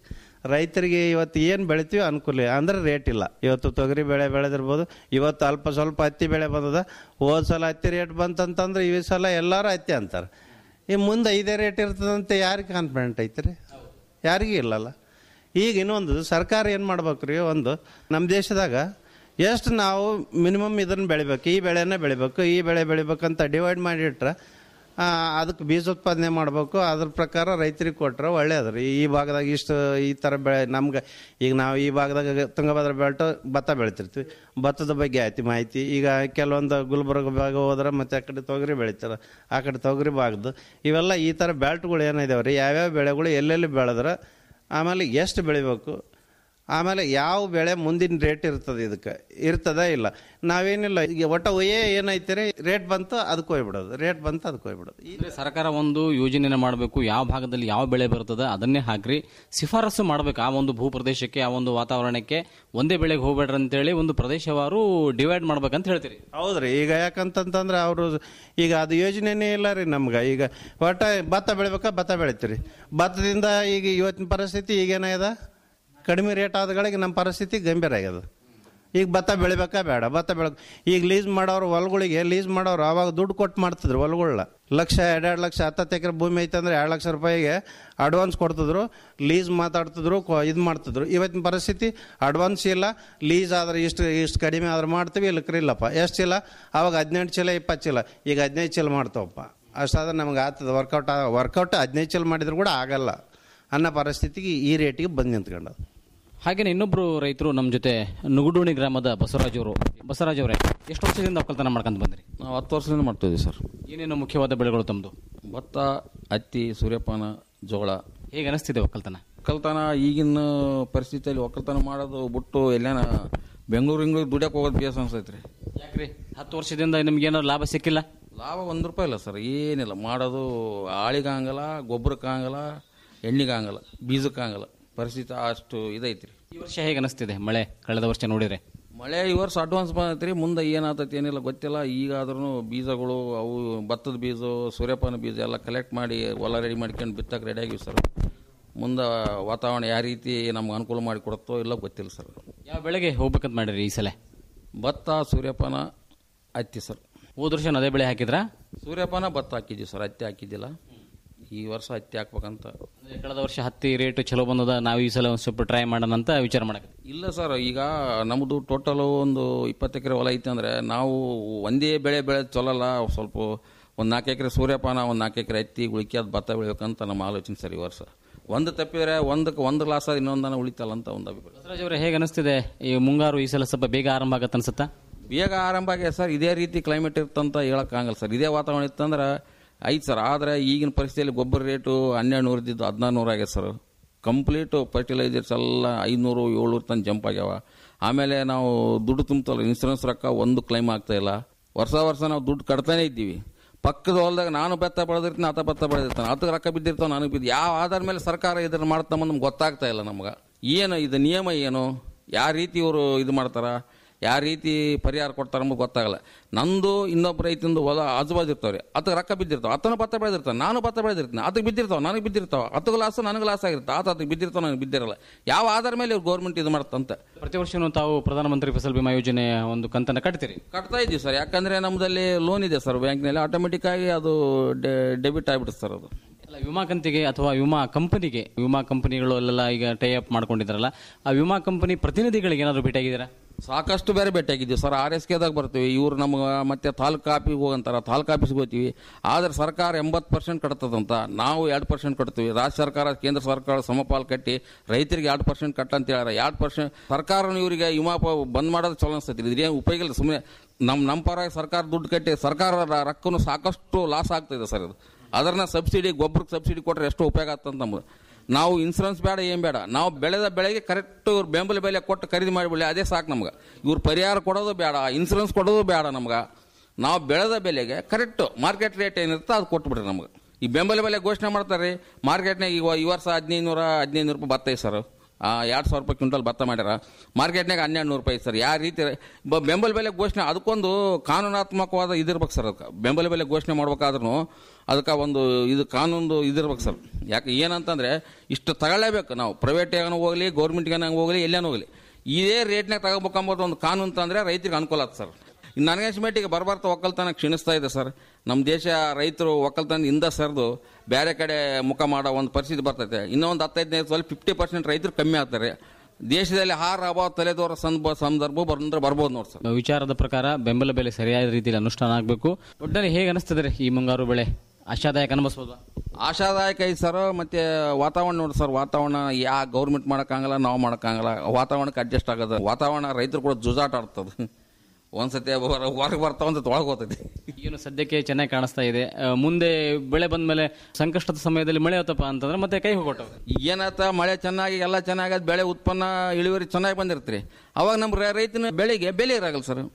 ರೈತರಿಗೆ ಇವತ್ತು ಏನು ಬೆಳಿತೀವಿ ಅನುಕೂಲ ಇಲ್ಲ. ಅಂದ್ರೆ ರೇಟ್ ಇಲ್ಲ ಇವತ್ತು ತೊಗರಿ ಬೆಳೆ ಬೆಳೆದಿರ್ಬೋದು ಇವತ್ತು ಅಲ್ಪ ಸ್ವಲ್ಪ ಹತ್ತಿ ಬೆಳೆ ಬಂದದ ಹೋದ ಸಲ ಹತ್ತಿ ರೇಟ್ ಬಂತಂತಂದ್ರೆ ಈ ಸಲ ಎಲ್ಲರೂ ಹತ್ತಿ ಅಂತಾರೆ ಈ ಮುಂದೆ ಇದೇ ರೇಟ್ ಇರ್ತದಂತ ಯಾರಿಗೆ ಕಾನ್ಫಿಡೆಂಟ್ ಐತ್ರಿ ಯಾರಿಗೂ ಇಲ್ಲಲ್ಲ ಈಗ ಇನ್ನೊಂದು ಸರ್ಕಾರ ಏನು ಮಾಡ್ಬೇಕು ರೀ ಒಂದು ನಮ್ಮ ದೇಶದಾಗ ಎಷ್ಟು ನಾವು ಮಿನಿಮಮ್ ಇದನ್ನು ಬೆಳಿಬೇಕು ಈ ಬೆಳೆನೇ ಬೆಳಿಬೇಕು ಈ ಬೆಳೆ ಬೆಳಿಬೇಕಂತ ಡಿವೈಡ್ ಮಾಡಿಟ್ರೆ ಆ, ಅದಕ್ಕೆ ಬೀಜೋತ್ಪಾದನೆ ಮಾಡಬೇಕು ಅದ್ರ ಪ್ರಕಾರ ರೈತರಿಗೆ ಕೊಟ್ರೆ ಒಳ್ಳೇದು ರೀ ಈ ಭಾಗದಾಗ ಇಷ್ಟು ಈ ಥರ ಬೆಳೆ ನಮ್ಗೆ ಈಗ ನಾವು ಈ ಭಾಗದಾಗ ತುಂಗಭದ್ರಾ ಬೆಲ್ಟ್ ಭತ್ತ ಬೆಳಿತಿರ್ತೀವಿ ಭತ್ತದ ಬಗ್ಗೆ ಆಯ್ತು ಮಾಹಿತಿ ಈಗ ಕೆಲವೊಂದು ಗುಲ್ಬರ್ಗ ಭಾಗ ಹೋದ್ರೆ ಮತ್ತೆ ಆ ಕಡೆ ತೊಗರಿ ಬೆಳಿತಾರೆ ಆ ಕಡೆ ತೊಗರಿ ಭಾಗದ್ದು ಇವೆಲ್ಲ ಈ ಥರ ಬೆಲ್ಟ್ಗಳು ಏನಿದಾವೆ ರೀ ಯಾವ್ಯಾವ ಬೆಳೆಗಳು ಎಲ್ಲೆಲ್ಲಿ ಬೆಳೆದ್ರೆ ಆಮೇಲೆ ಎಷ್ಟು ಬೆಳಿಬೇಕು ಆಮೇಲೆ ಯಾವ ಬೆಳೆ ಮುಂದಿನ ರೇಟ್ ಇರ್ತದೆ ಇದಕ್ಕೆ ಇರ್ತದ ಇಲ್ಲ ನಾವೇನಿಲ್ಲ ಈಗ ಒಟ್ಟ ಒಯ್ಯೇ ಏನೈತೆ ರೀ ರೇಟ್ ಬಂತು ಅದಕ್ಕೆ ಹೋಗ್ಬಿಡೋದು ರೇಟ್ ಬಂತು ಅದಕ್ಕೆ ಹೋಗ್ಬಿಡೋದು ಅಂದ್ರೆ ಸರ್ಕಾರ ಒಂದು ಯೋಜನೆನ ಮಾಡಬೇಕು ಯಾವ ಭಾಗದಲ್ಲಿ ಯಾವ ಬೆಳೆ ಬರ್ತದೆ ಅದನ್ನೇ ಹಾಕ್ರಿ ಶಿಫಾರಸು ಮಾಡಬೇಕು ಆ ಒಂದು ಭೂ ಪ್ರದೇಶಕ್ಕೆ ಆ ಒಂದು ವಾತಾವರಣಕ್ಕೆ ಒಂದೇ ಬೆಳೆಗೆ ಹೋಗ್ಬೇಡ್ರಿ ಅಂತೇಳಿ ಒಂದು ಪ್ರದೇಶವಾರು ಡಿವೈಡ್ ಮಾಡ್ಬೇಕಂತ ಹೇಳ್ತೀರಿ ಹೌದ್ರಿ ಈಗ ಯಾಕಂತಂತಂದ್ರೆ ಅವರು ಈಗ ಅದು ಯೋಜನೆನೇ ಇಲ್ಲ ರೀ ನಮ್ಗೆ ಈಗ ಒಟ್ಟ ಭತ್ತ ಬೆಳಿಬೇಕಾ ಭತ್ತ ಬೆಳಿತೀರಿ ಭತ್ತದಿಂದ ಈಗ ಇವತ್ತಿನ ಪರಿಸ್ಥಿತಿ ಈಗೇನಾಗ್ಯದ ಕಡಿಮೆ ರೇಟ್ ಆದಗಳಿಗೆ ನಮ್ಮ ಪರಿಸ್ಥಿತಿ ಗಂಭೀರ ಆಗ್ಯದ ಈಗ ಭತ್ತ ಬೆಳಿಬೇಕಾ ಬೇಡ ಭತ್ತ ಬೆಳ ಈಗ ಲೀಸ್ ಮಾಡೋರು ಹೊಲಗಳಿಗೆ ಲೀಸ್ ಮಾಡೋರು ಅವಾಗ ದುಡ್ಡು ಕೊಟ್ಟು ಮಾಡ್ತಿದ್ರು ಹೊಲಗಳನ್ನ ಲಕ್ಷ ಎರಡೆರಡು ಲಕ್ಷ ಹತ್ತತ್ತು ಎಕರೆ ಭೂಮಿ ಐತಂದ್ರೆ ಎರಡು ಲಕ್ಷ ರೂಪಾಯಿಗೆ ಅಡ್ವಾನ್ಸ್ ಕೊಡ್ತಿದ್ರು ಲೀಸ್ ಮಾತಾಡ್ತಿದ್ರು ಇದು ಮಾಡ್ತಿದ್ರು ಇವತ್ತಿನ ಪರಿಸ್ಥಿತಿ ಅಡ್ವಾನ್ಸ್ ಇಲ್ಲ ಲೀಸ್ ಆದ್ರೆ ಇಷ್ಟು ಇಷ್ಟು ಕಡಿಮೆ ಆದ್ರೆ ಮಾಡ್ತೀವಿ ಇಲ್ಲಕ್ರಿ ಇಲ್ಲಪ್ಪ ಎಷ್ಟು ಚೀಲ ಅವಾಗ ಹದಿನೆಂಟು ಚೀಲ ಇಪ್ಪತ್ತು ಚೀಲ ಈಗ ಹದಿನೈದು ಚೀಲ ಮಾಡ್ತಾವಪ್ಪ ಅಷ್ಟಾದ್ರೆ ನಮ್ಗೆ ಆಗ್ತದೆ ವರ್ಕೌಟ್ ವರ್ಕೌಟ್ ಹದಿನೈದು ಚೀಲ ಮಾಡಿದ್ರು ಕೂಡ ಆಗಲ್ಲ ಅನ್ನೋ ಪರಿಸ್ಥಿತಿಗೆ ಈ ರೇಟಿಗೆ ಬಂದು ನಿಂತ್ಕೊಂಡದು ಹಾಗೇನೆ ಇನ್ನೊಬ್ರು ರೈತರು ನಮ್ಮ ಜೊತೆ ನುಗುಡೋಣಿ ಗ್ರಾಮದ ಬಸವರಾಜ್ ಅವರು ಬಸವರಾಜ್ ಅವರೇ ಎಷ್ಟು ವರ್ಷದಿಂದ ಒಕ್ಕಲ್ತನ ಮಾಡ್ಕೊಂತ ಬಂದ್ರಿ ನಾವು ಹತ್ತು ವರ್ಷದಿಂದ ಮಾಡ್ತಿದ್ವಿ ಸರ್ ಏನೇನು ಮುಖ್ಯವಾದ ಬೆಳೆಗಳು ತಮ್ಮದು ಭತ್ತ ಹತ್ತಿ ಸೂರ್ಯಪಾನ ಜೋಳ ಹೇಗೆ ಅನಿಸ್ತಿದೆ ಒಕ್ಕಲ್ತನ ಒಕ್ಕಲ್ತನ ಈಗಿನ ಪರಿಸ್ಥಿತಿಯಲ್ಲಿ ಒಕ್ಕಲ್ತನ ಮಾಡೋದು ಬಿಟ್ಟು ಎಲ್ಲೇನ ಬೆಂಗಳೂರು ಹಿಂಗ್ಳೂರು ದುಡಿಯಕ್ಕೆ ಹೋಗೋದು ಬೇಸ ಅನ್ಸೈತ್ರಿ ಯಾಕ್ರಿ ಹತ್ತು ವರ್ಷದಿಂದ ನಿಮ್ಗೆ ಏನಾದ್ರು ಲಾಭ ಸಿಕ್ಕಿಲ್ಲ ಲಾಭ ಒಂದು ರೂಪಾಯಿ ಇಲ್ಲ ಸರ್ ಏನಿಲ್ಲ ಮಾಡೋದು ಆಳಿಗಾಗಲ್ಲ ಗೊಬ್ಬರಕ್ಕಾಗಲ್ಲ ಎಣ್ಣಿಗಾಗಲ್ಲ ಬೀಜಕ್ಕಾಗಲ್ಲ ಪರಿಸ್ಥಿತಿ ಅಷ್ಟು ಇದೈತ್ರಿ ಈ ವರ್ಷ ಹೇಗೆ ಅನಿಸ್ತಿದೆ ಮಳೆ ಕಳೆದ ವರ್ಷ ನೋಡಿದ್ರೆ ಮಳೆ ಈ ವರ್ಷ ಅಡ್ವಾನ್ಸ್ ಬಂದೈತ್ರಿ ಮುಂದೆ ಏನಾಗ್ತೈತಿ ಏನಿಲ್ಲ ಗೊತ್ತಿಲ್ಲ ಈಗಾದ್ರೂ ಬೀಜಗಳು ಅವು ಭತ್ತದ ಬೀಜ ಸೂರ್ಯಪಾನ ಬೀಜ ಎಲ್ಲ ಕಲೆಕ್ಟ್ ಮಾಡಿ ಹೊಲ ರೆಡಿ ಮಾಡ್ಕೊಂಡು ಬಿತ್ತಕ್ಕೆ ರೆಡಿ ಆಗಿವಿ ಸರ್ ಮುಂದೆ ವಾತಾವರಣ ಯಾವ ರೀತಿ ನಮ್ಗೆ ಅನುಕೂಲ ಮಾಡಿ ಕೊಡುತ್ತೋ ಇಲ್ಲ ಗೊತ್ತಿಲ್ಲ ಸರ್ ಯಾವ ಬೆಳೆಗೆ ಹೋಗ್ಬೇಕಂತ ಮಾಡಿರಿ ಈ ಸಲ ಭತ್ತ ಸೂರ್ಯಪಾನ ಹತ್ತಿ ಸರ್ ಹೋದ ವರ್ಷ ಅದೇ ಬೆಳೆ ಹಾಕಿದ್ರಾ ಸೂರ್ಯಪಾನ ಭತ್ತ ಹಾಕಿದ್ವಿ ಸರ್ ಹತ್ತಿ ಹಾಕಿದ್ದಿಲ್ಲ ಈ ವರ್ಷ ಹತ್ತಿ ಹಾಕ್ಬೇಕಂತ ಅಂದ್ರೆ ಕಳೆದ ವರ್ಷ ಹತ್ತಿ ರೇಟ್ ಚಲೋ ಬಂದದ ನಾವು ಈ ಸಲ ಒಂದು ಸ್ವಲ್ಪ ಟ್ರೈ ಮಾಡೋಣ ಅಂತ ವಿಚಾರ ಮಾಡಕ್ಕೆ ಇಲ್ಲ ಸರ್ ಈಗ ನಮ್ಮದು ಟೋಟಲ್ ಒಂದು ಇಪ್ಪತ್ತು ಎಕರೆ ಹೊಲ ಐತೆ ಅಂದರೆ ನಾವು ಒಂದೇ ಬೆಳೆ ಬೆಳೆದು ಚಲೋಲ್ಲ ಸ್ವಲ್ಪ ಒಂದು ನಾಲ್ಕು ಎಕರೆ ಸೂರ್ಯಪಾನ ಒಂದು ನಾಲ್ಕು ಎಕರೆ ಹತ್ತಿ ಉಳಿಕೆ ಅದು ಭತ್ತ ಬೆಳಿಬೇಕಂತ ನಮ್ಮ ಆಲೋಚನೆ ಸರ್ ಈ ವರ್ಷ ಒಂದು ತಪ್ಪಿದ್ರೆ ಒಂದಕ್ಕೆ ಒಂದು ಲಾಸ್ ಆದ ಇನ್ನೊಂದನ್ನ ಉಳಿತಲ್ಲ ಅಂತ ಒಂದು ಅಭಿಪ್ರಾಯ ಬಸವರಾಜ್ ಅವರೇ ಹೇಗೆ ಅನಿಸ್ತಿದೆ ಈ ಮುಂಗಾರು ಈ ಸಲ ಸ್ವಲ್ಪ ಬೇಗ ಆರಂಭ ಆಗತ್ತೆ ಅನ್ಸುತ್ತಾ ಬೇಗ ಆರಂಭ ಆಗಿದೆ ಸರ್ ಇದೇ ರೀತಿ ಕ್ಲೈಮೇಟ್ ಇರ್ತಂತ ಹೇಳೋಕ್ಕಾಗಲ್ಲ ಸರ್ ಇದೇ ವಾತಾವರಣ ಇತ್ತಂದ್ರೆ ಐತೆ ಸರ್ ಆದರೆ ಈಗಿನ ಪರಿಸ್ಥಿತಿಯಲ್ಲಿ ಗೊಬ್ಬರ ರೇಟು ಹನ್ನೆರಡು ನೂರು ಇದ್ದಿದ್ದು ಹದಿನಾರು ನೂರು ಆಗ್ಯದ ಸರ್ ಕಂಪ್ಲೀಟು ಫರ್ಟಿಲೈಸರ್ಸ್ ಎಲ್ಲ ಐನೂರು ಏಳ್ನೂರು ತನಕ ಜಂಪ್ ಆಗ್ಯಾವ ಆಮೇಲೆ ನಾವು ದುಡ್ಡು ತುಂಬತಲ್ಲ ಇನ್ಸೂರೆನ್ಸ್ ರೊಕ್ಕ ಒಂದು ಕ್ಲೈಮ್ ಆಗ್ತಾ ಇಲ್ಲ ವರ್ಷ ವರ್ಷ ನಾವು ದುಡ್ಡು ಕಟ್ತಾನೆ ಇದ್ದೀವಿ ಪಕ್ಕದ ಹೊಲದಾಗ ನಾನು ಭತ್ತ ಬೆಳೆದಿರ್ತೀನಿ ಆತ ಭತ್ತ ಬೆಳೆದಿರ್ತಾನೆ ಆತಗೆ ರೊಕ್ಕ ಬಿದ್ದಿರ್ತಾವೆ ನನಗೆ ಬಿದ್ದು ಯಾವ ಆಧಾರ ಮೇಲೆ ಸರ್ಕಾರ ಇದನ್ನು ಮಾಡ್ತಾ ನಮ್ಗೆ ಗೊತ್ತಾಗ್ತಾ ಇಲ್ಲ ನಮ್ಗೆ ಏನು ಇದು ನಿಯಮ ಏನು ಯಾವ ರೀತಿ ಇವರು ಇದು ಮಾಡ್ತಾರ ಯಾವ ರೀತಿ ಪರಿಹಾರ ಕೊಡ್ತಾರೆ ನಮಗೆ ಗೊತ್ತಾಗಲ್ಲ ನಂದು ಇನ್ನೊಬ್ಬ ರೈತಂದು ಹೊಲ ಆಜುಬಾಜು ಇರ್ತಾವ್ರಿ ಅದಕ್ಕೆ ರೊಕ್ಕ ಬಿದ್ದಿರ್ತಾವ ಆತನ ಭತ್ತ ಬೆಳೆದಿರ್ತಾನೆ ನಾನು ಭತ್ತ ಬೆಳೆದಿರ್ತೀನಿ ಅದಕ್ಕೆ ಬಿದ್ದಿರ್ತಾವ ನನಗೆ ಬಿದ್ದಿರ್ತಾವ ಅದಕ್ಕೆ ಲಾಸ್ ನನಗೆ ಲಾಸ್ ಆಗಿರುತ್ತೆ ಆತ ಅದಕ್ಕೆ ಬಿದ್ದಿರ್ತಾವ ನನಗೆ ಬಿದ್ದಿರಲ್ಲ ಯಾವ ಆಧಾರ ಮೇಲೆ ಇವ್ರು ಗೌರ್ಮೆಂಟ್ ಇದು ಮಾಡ್ತಂತ ಪ್ರತಿ ವರ್ಷನೂ ತಾವು ಪ್ರಧಾನಮಂತ್ರಿ ಫಸಲ್ ಬಿಮಾ ಯೋಜನೆ ಒಂದು ಕಂತನ್ನ ಕಟ್ತೀರಿ ಕಟ್ತಾ ಇದ್ದೀವಿ ಸರ್ ಯಾಕಂದ್ರೆ ನಮ್ಮದಲ್ಲಿ ಲೋನ್ ಇದೆ ಸರ್ ಬ್ಯಾಂಕ್ನಲ್ಲಿ ಆಟೋಮೆಟಿಕ್ ಆಗಿ ಅದು ಡೆಬಿಟ್ ಆಗಿಬಿಡುತ್ತೆ ಸರ್ ಅದು ಅಲ್ಲ ವಿಮಾ ಕಂತಿಗೆ ಅಥವಾ ವಿಮಾ ಕಂಪನಿಗೆ ವಿಮಾ ಕಂಪನಿಗಳು ಅಲ್ಲೆಲ್ಲ ಈಗ ಟೈ ಅಪ್ ಮಾಡ್ಕೊಂಡಿದ್ದಾರಲ್ಲ ಆ ವಿಮಾ ಕಂಪನಿ ಪ್ರತಿನಿಧಿಗಳಿಗೆ ಏನಾದ್ರು ಭೇಟಿಯಾಗಿದ್ದೀರಾ ಸಾಕಷ್ಟು ಬೇರೆ ಭೇಟಿಯಾಗಿದ್ದೀವಿ ಸರ್ ಆರ್ ಎಸ್ ಕೆದಾಗ ಬರ್ತೀವಿ ಇವ್ರು ನಮ್ಗೆ ಮತ್ತೆ ತಾಲೂಕು ಆಫೀಸ್ಗೆ ಹೋಗಂತಾರ ತಾಲೂಕು ಆಫೀಸ್ಗೆ ಹೋಗ್ತೀವಿ ಆದ್ರೆ ಸರ್ಕಾರ ಎಂಬತ್ತು ಪರ್ಸೆಂಟ್ ಕಟ್ತದಂತ ನಾವು ಎರಡು ಪರ್ಸೆಂಟ್ ಕಟ್ತೀವಿ ರಾಜ್ಯ ಸರ್ಕಾರ ಕೇಂದ್ರ ಸರ್ಕಾರ ಸಮಪಾಲು ಕಟ್ಟಿ ರೈತರಿಗೆ ಎರಡು ಪರ್ಸೆಂಟ್ ಕಟ್ಟ ಅಂತ ಹೇಳ್ಯಾರ ಎರಡು ಪರ್ಸೆಂಟ್ ಸರ್ಕಾರ ಇವರಿಗೆ ವಿಮಾ ಪ- ಬಂದ್ ಮಾಡೋದು ಚಲೋ ಅನ್ಸ್ತೈತಿ ಇದೇನು ಉಪಯೋಗ ಇಲ್ಲ ಸುಮ್ಮನೆ ನಮ್ಮ ನಮ್ಮ ಪರವಾಗಿ ಸರ್ಕಾರ ದುಡ್ಡು ಕಟ್ಟಿ ಸರ್ಕಾರ ರೊಕ್ಕನು ಸಾಕಷ್ಟು ಲಾಸ್ ಆಗ್ತಿದೆ ಸರ್ ಇದು ಅದನ್ನ ಸಬ್ಸಿಡಿ ಗೊಬ್ಬರಕ್ಕೆ ಸಬ್ಸಿಡಿ ಕೊಟ್ಟರೆ ಎಷ್ಟು ಉಪಯೋಗ ಆಗ್ತಂತ ನಮ್ಗೆ ನಾವು ಇನ್ಸೂರೆನ್ಸ್ ಬೇಡ ಏನು ಬೇಡ ನಾವು ಬೆಳೆದ ಬೆಳೆಗೆ ಕರೆಕ್ಟ್ ಇವ್ರು ಬೆಂಬಲ ಬೆಲೆ ಕೊಟ್ಟು ಖರೀದಿ ಮಾಡಿಬಿಡಲಿ ಅದೇ ಸಾಕು ನಮ್ಗೆ ಇವ್ರು ಪರಿಹಾರ ಕೊಡೋದು ಬೇಡ ಇನ್ಸೂರೆನ್ಸ್ ಕೊಡೋದು ಬೇಡ ನಮ್ಗೆ ನಾವು ಬೆಳೆದ ಬೆಲೆಗೆ ಕರೆಕ್ಟ್ ಮಾರ್ಕೆಟ್ ರೇಟ್ ಏನಿರುತ್ತೆ ಅದು ಕೊಟ್ಬಿಡ್ರಿ ನಮ್ಗೆ ಈ ಬೆಂಬಲ ಬೆಲೆ ಘೋಷಣೆ ಮಾಡ್ತಾರೆ ಮಾರ್ಕೆಟ್ನಾಗ ಈಗ ಈ ವರ್ಷ ಹದಿನೈದು ನೂರ ಹದಿನೈದು ರೂಪಾಯಿ ಬರ್ತೈತೆ ಸರ್ ಎರಡು ಸಾವಿರ ರೂಪಾಯಿ ಕ್ವಿಂಟಲ್ ಭತ್ತ ಮಾಡ್ಯಾರ ಮಾರ್ಕೆಟ್ನಾಗ ಹನ್ನೆರಡು ನೂರು ರೂಪಾಯಿ ಸರ್ ಯಾವ ರೀತಿ ಬ- ಬೆಂಬಲ ಬೆಲೆ ಘೋಷಣೆ ಅದಕ್ಕೊಂದು ಕಾನೂನಾತ್ಮಕವಾದ ಇದಿರ್ಬೇಕು ಸರ್ ಅದಕ್ಕೆ ಬೆಂಬಲ ಬೆಲೆ ಘೋಷಣೆ ಮಾಡ್ಬೇಕಾದ್ರೂ ಅದಕ್ಕೆ ಒಂದು ಇದು ಕಾನೂನು ಇದಿರ್ಬೇಕು ಸರ್ ಯಾಕೆ ಏನಂತಂದ್ರೆ ಇಷ್ಟು ತಗೊಳ್ಳೇಬೇಕು ನಾವು ಪ್ರೈವೇಟ್ಗಾನ ಹೋಗಲಿ ಗೌರ್ಮೆಂಟ್ಗಾನ ಹೋಗಲಿ ಎಲ್ಲೇನೋ ಹೋಗಲಿ ಇದೇ ರೇಟ್ನಾಗ ತಗೋಬೇಕಂಬೋದು ಒಂದು ಕಾನೂನು ತಂದ್ರೆ ರೈತರಿಗೆ ಅನುಕೂಲ ಆಗ್ತದೆ ಸರ್ ಇನ್ನು ನನಗೆ ಮಟ್ಟಿಗೆ ಬರಬರ್ತಾ ಒಕ್ಕಲ್ತನ ಕ್ಷೀಣಿಸ್ತಾ ಇದೆ ಸರ್ ನಮ್ಮ ದೇಶ ರೈತರು ಒಕ್ಕಲ್ತನ ಇಂದ ಸರಿದು ಬೇರೆ ಕಡೆ ಮುಖ ಮಾಡೋ ಒಂದು ಪರಿಸ್ಥಿತಿ ಬರ್ತೈತೆ ಇನ್ನೂ ಒಂದು ಹತ್ತೈದನೇ ಸ್ವಲ್ಪ ಫಿಫ್ಟಿ ಪರ್ಸೆಂಟ್ ರೈತರು ಕಮ್ಮಿ ಆಗ್ತಾರೆ ದೇಶದಲ್ಲಿ ಆಹಾರ ಅಭಾವ ತಲೆದೋರ ಸಂದರ್ಭ ಸಂದರ್ಭ ಬಂದ್ರೆ ಬರ್ಬೋದು ನೋಡಿ ಸರ್ ವಿಚಾರದ ಪ್ರಕಾರ ಬೆಂಬಲ ಬೆಲೆ ಸರಿಯಾದ ರೀತಿಯಲ್ಲಿ ಅನುಷ್ಠಾನ ಆಗಬೇಕು ಒಟ್ಟಲ್ಲಿ ಹೇಗೆ ಅನಿಸ್ತದೆ ರೀ ಈ ಮುಂಗಾರು ಬೆಳೆ ಆಶಾದಾಯಕ ಅನಿಸ್ಬೋದಾ ಆಶಾದಾಯಕ ಐತೆ ಸರ್ ಮತ್ತೆ ವಾತಾವರಣ ನೋಡಿ ಸರ್ ವಾತಾವರಣ ಯಾ ಗೌರ್ಮೆಂಟ್ ಮಾಡೋಕ್ಕಾಗಲ್ಲ ನಾವು ಮಾಡೋಕ್ಕಾಗಲ್ಲ ವಾತಾವರಣಕ್ಕೆ ಅಡ್ಜಸ್ಟ್ ಆಗೋದು ವಾತಾವರಣ ರೈತರು ಕೂಡ ಜುಜಾಟ ಆಡ್ತದೆ ಒಂದ್ಸತಿ ಹೊರಗೆ ಬರ್ತಾ ಒಂದ್ಸತಿ ಒಳಗೆ ಹೋಗ್ತೈತಿ ಏನು ಸದ್ಯಕ್ಕೆ ಚೆನ್ನಾಗಿ ಕಾಣಿಸ್ತಾ ಇದೆ ಆ, ಮುಂದೆ ಬೆಳೆ ಬಂದ್ಮೇಲೆ ಸಂಕಷ್ಟದ ಸಮಯದಲ್ಲಿ ಮಳೆ ಹೋತಪ್ಪ ಅಂತಂದ್ರೆ ಮತ್ತೆ ಕೈ ಹೋಗೋಟವು ಏನಾತ ಮಳೆ ಚೆನ್ನಾಗಿ ಎಲ್ಲ ಚೆನ್ನಾಗಿ ಬೆಳೆ ಉತ್ಪನ್ನ ಇಳುವರಿ ಚೆನ್ನಾಗಿ ಬಂದಿರ್ತೀರಿ ಅವಾಗ ನಮ್ಮ ರೈ- ರೈತನ ಬೆಳೆಗೆ ಬೆಲೆ ಇರಾಗಲ್ಲ ಸರ್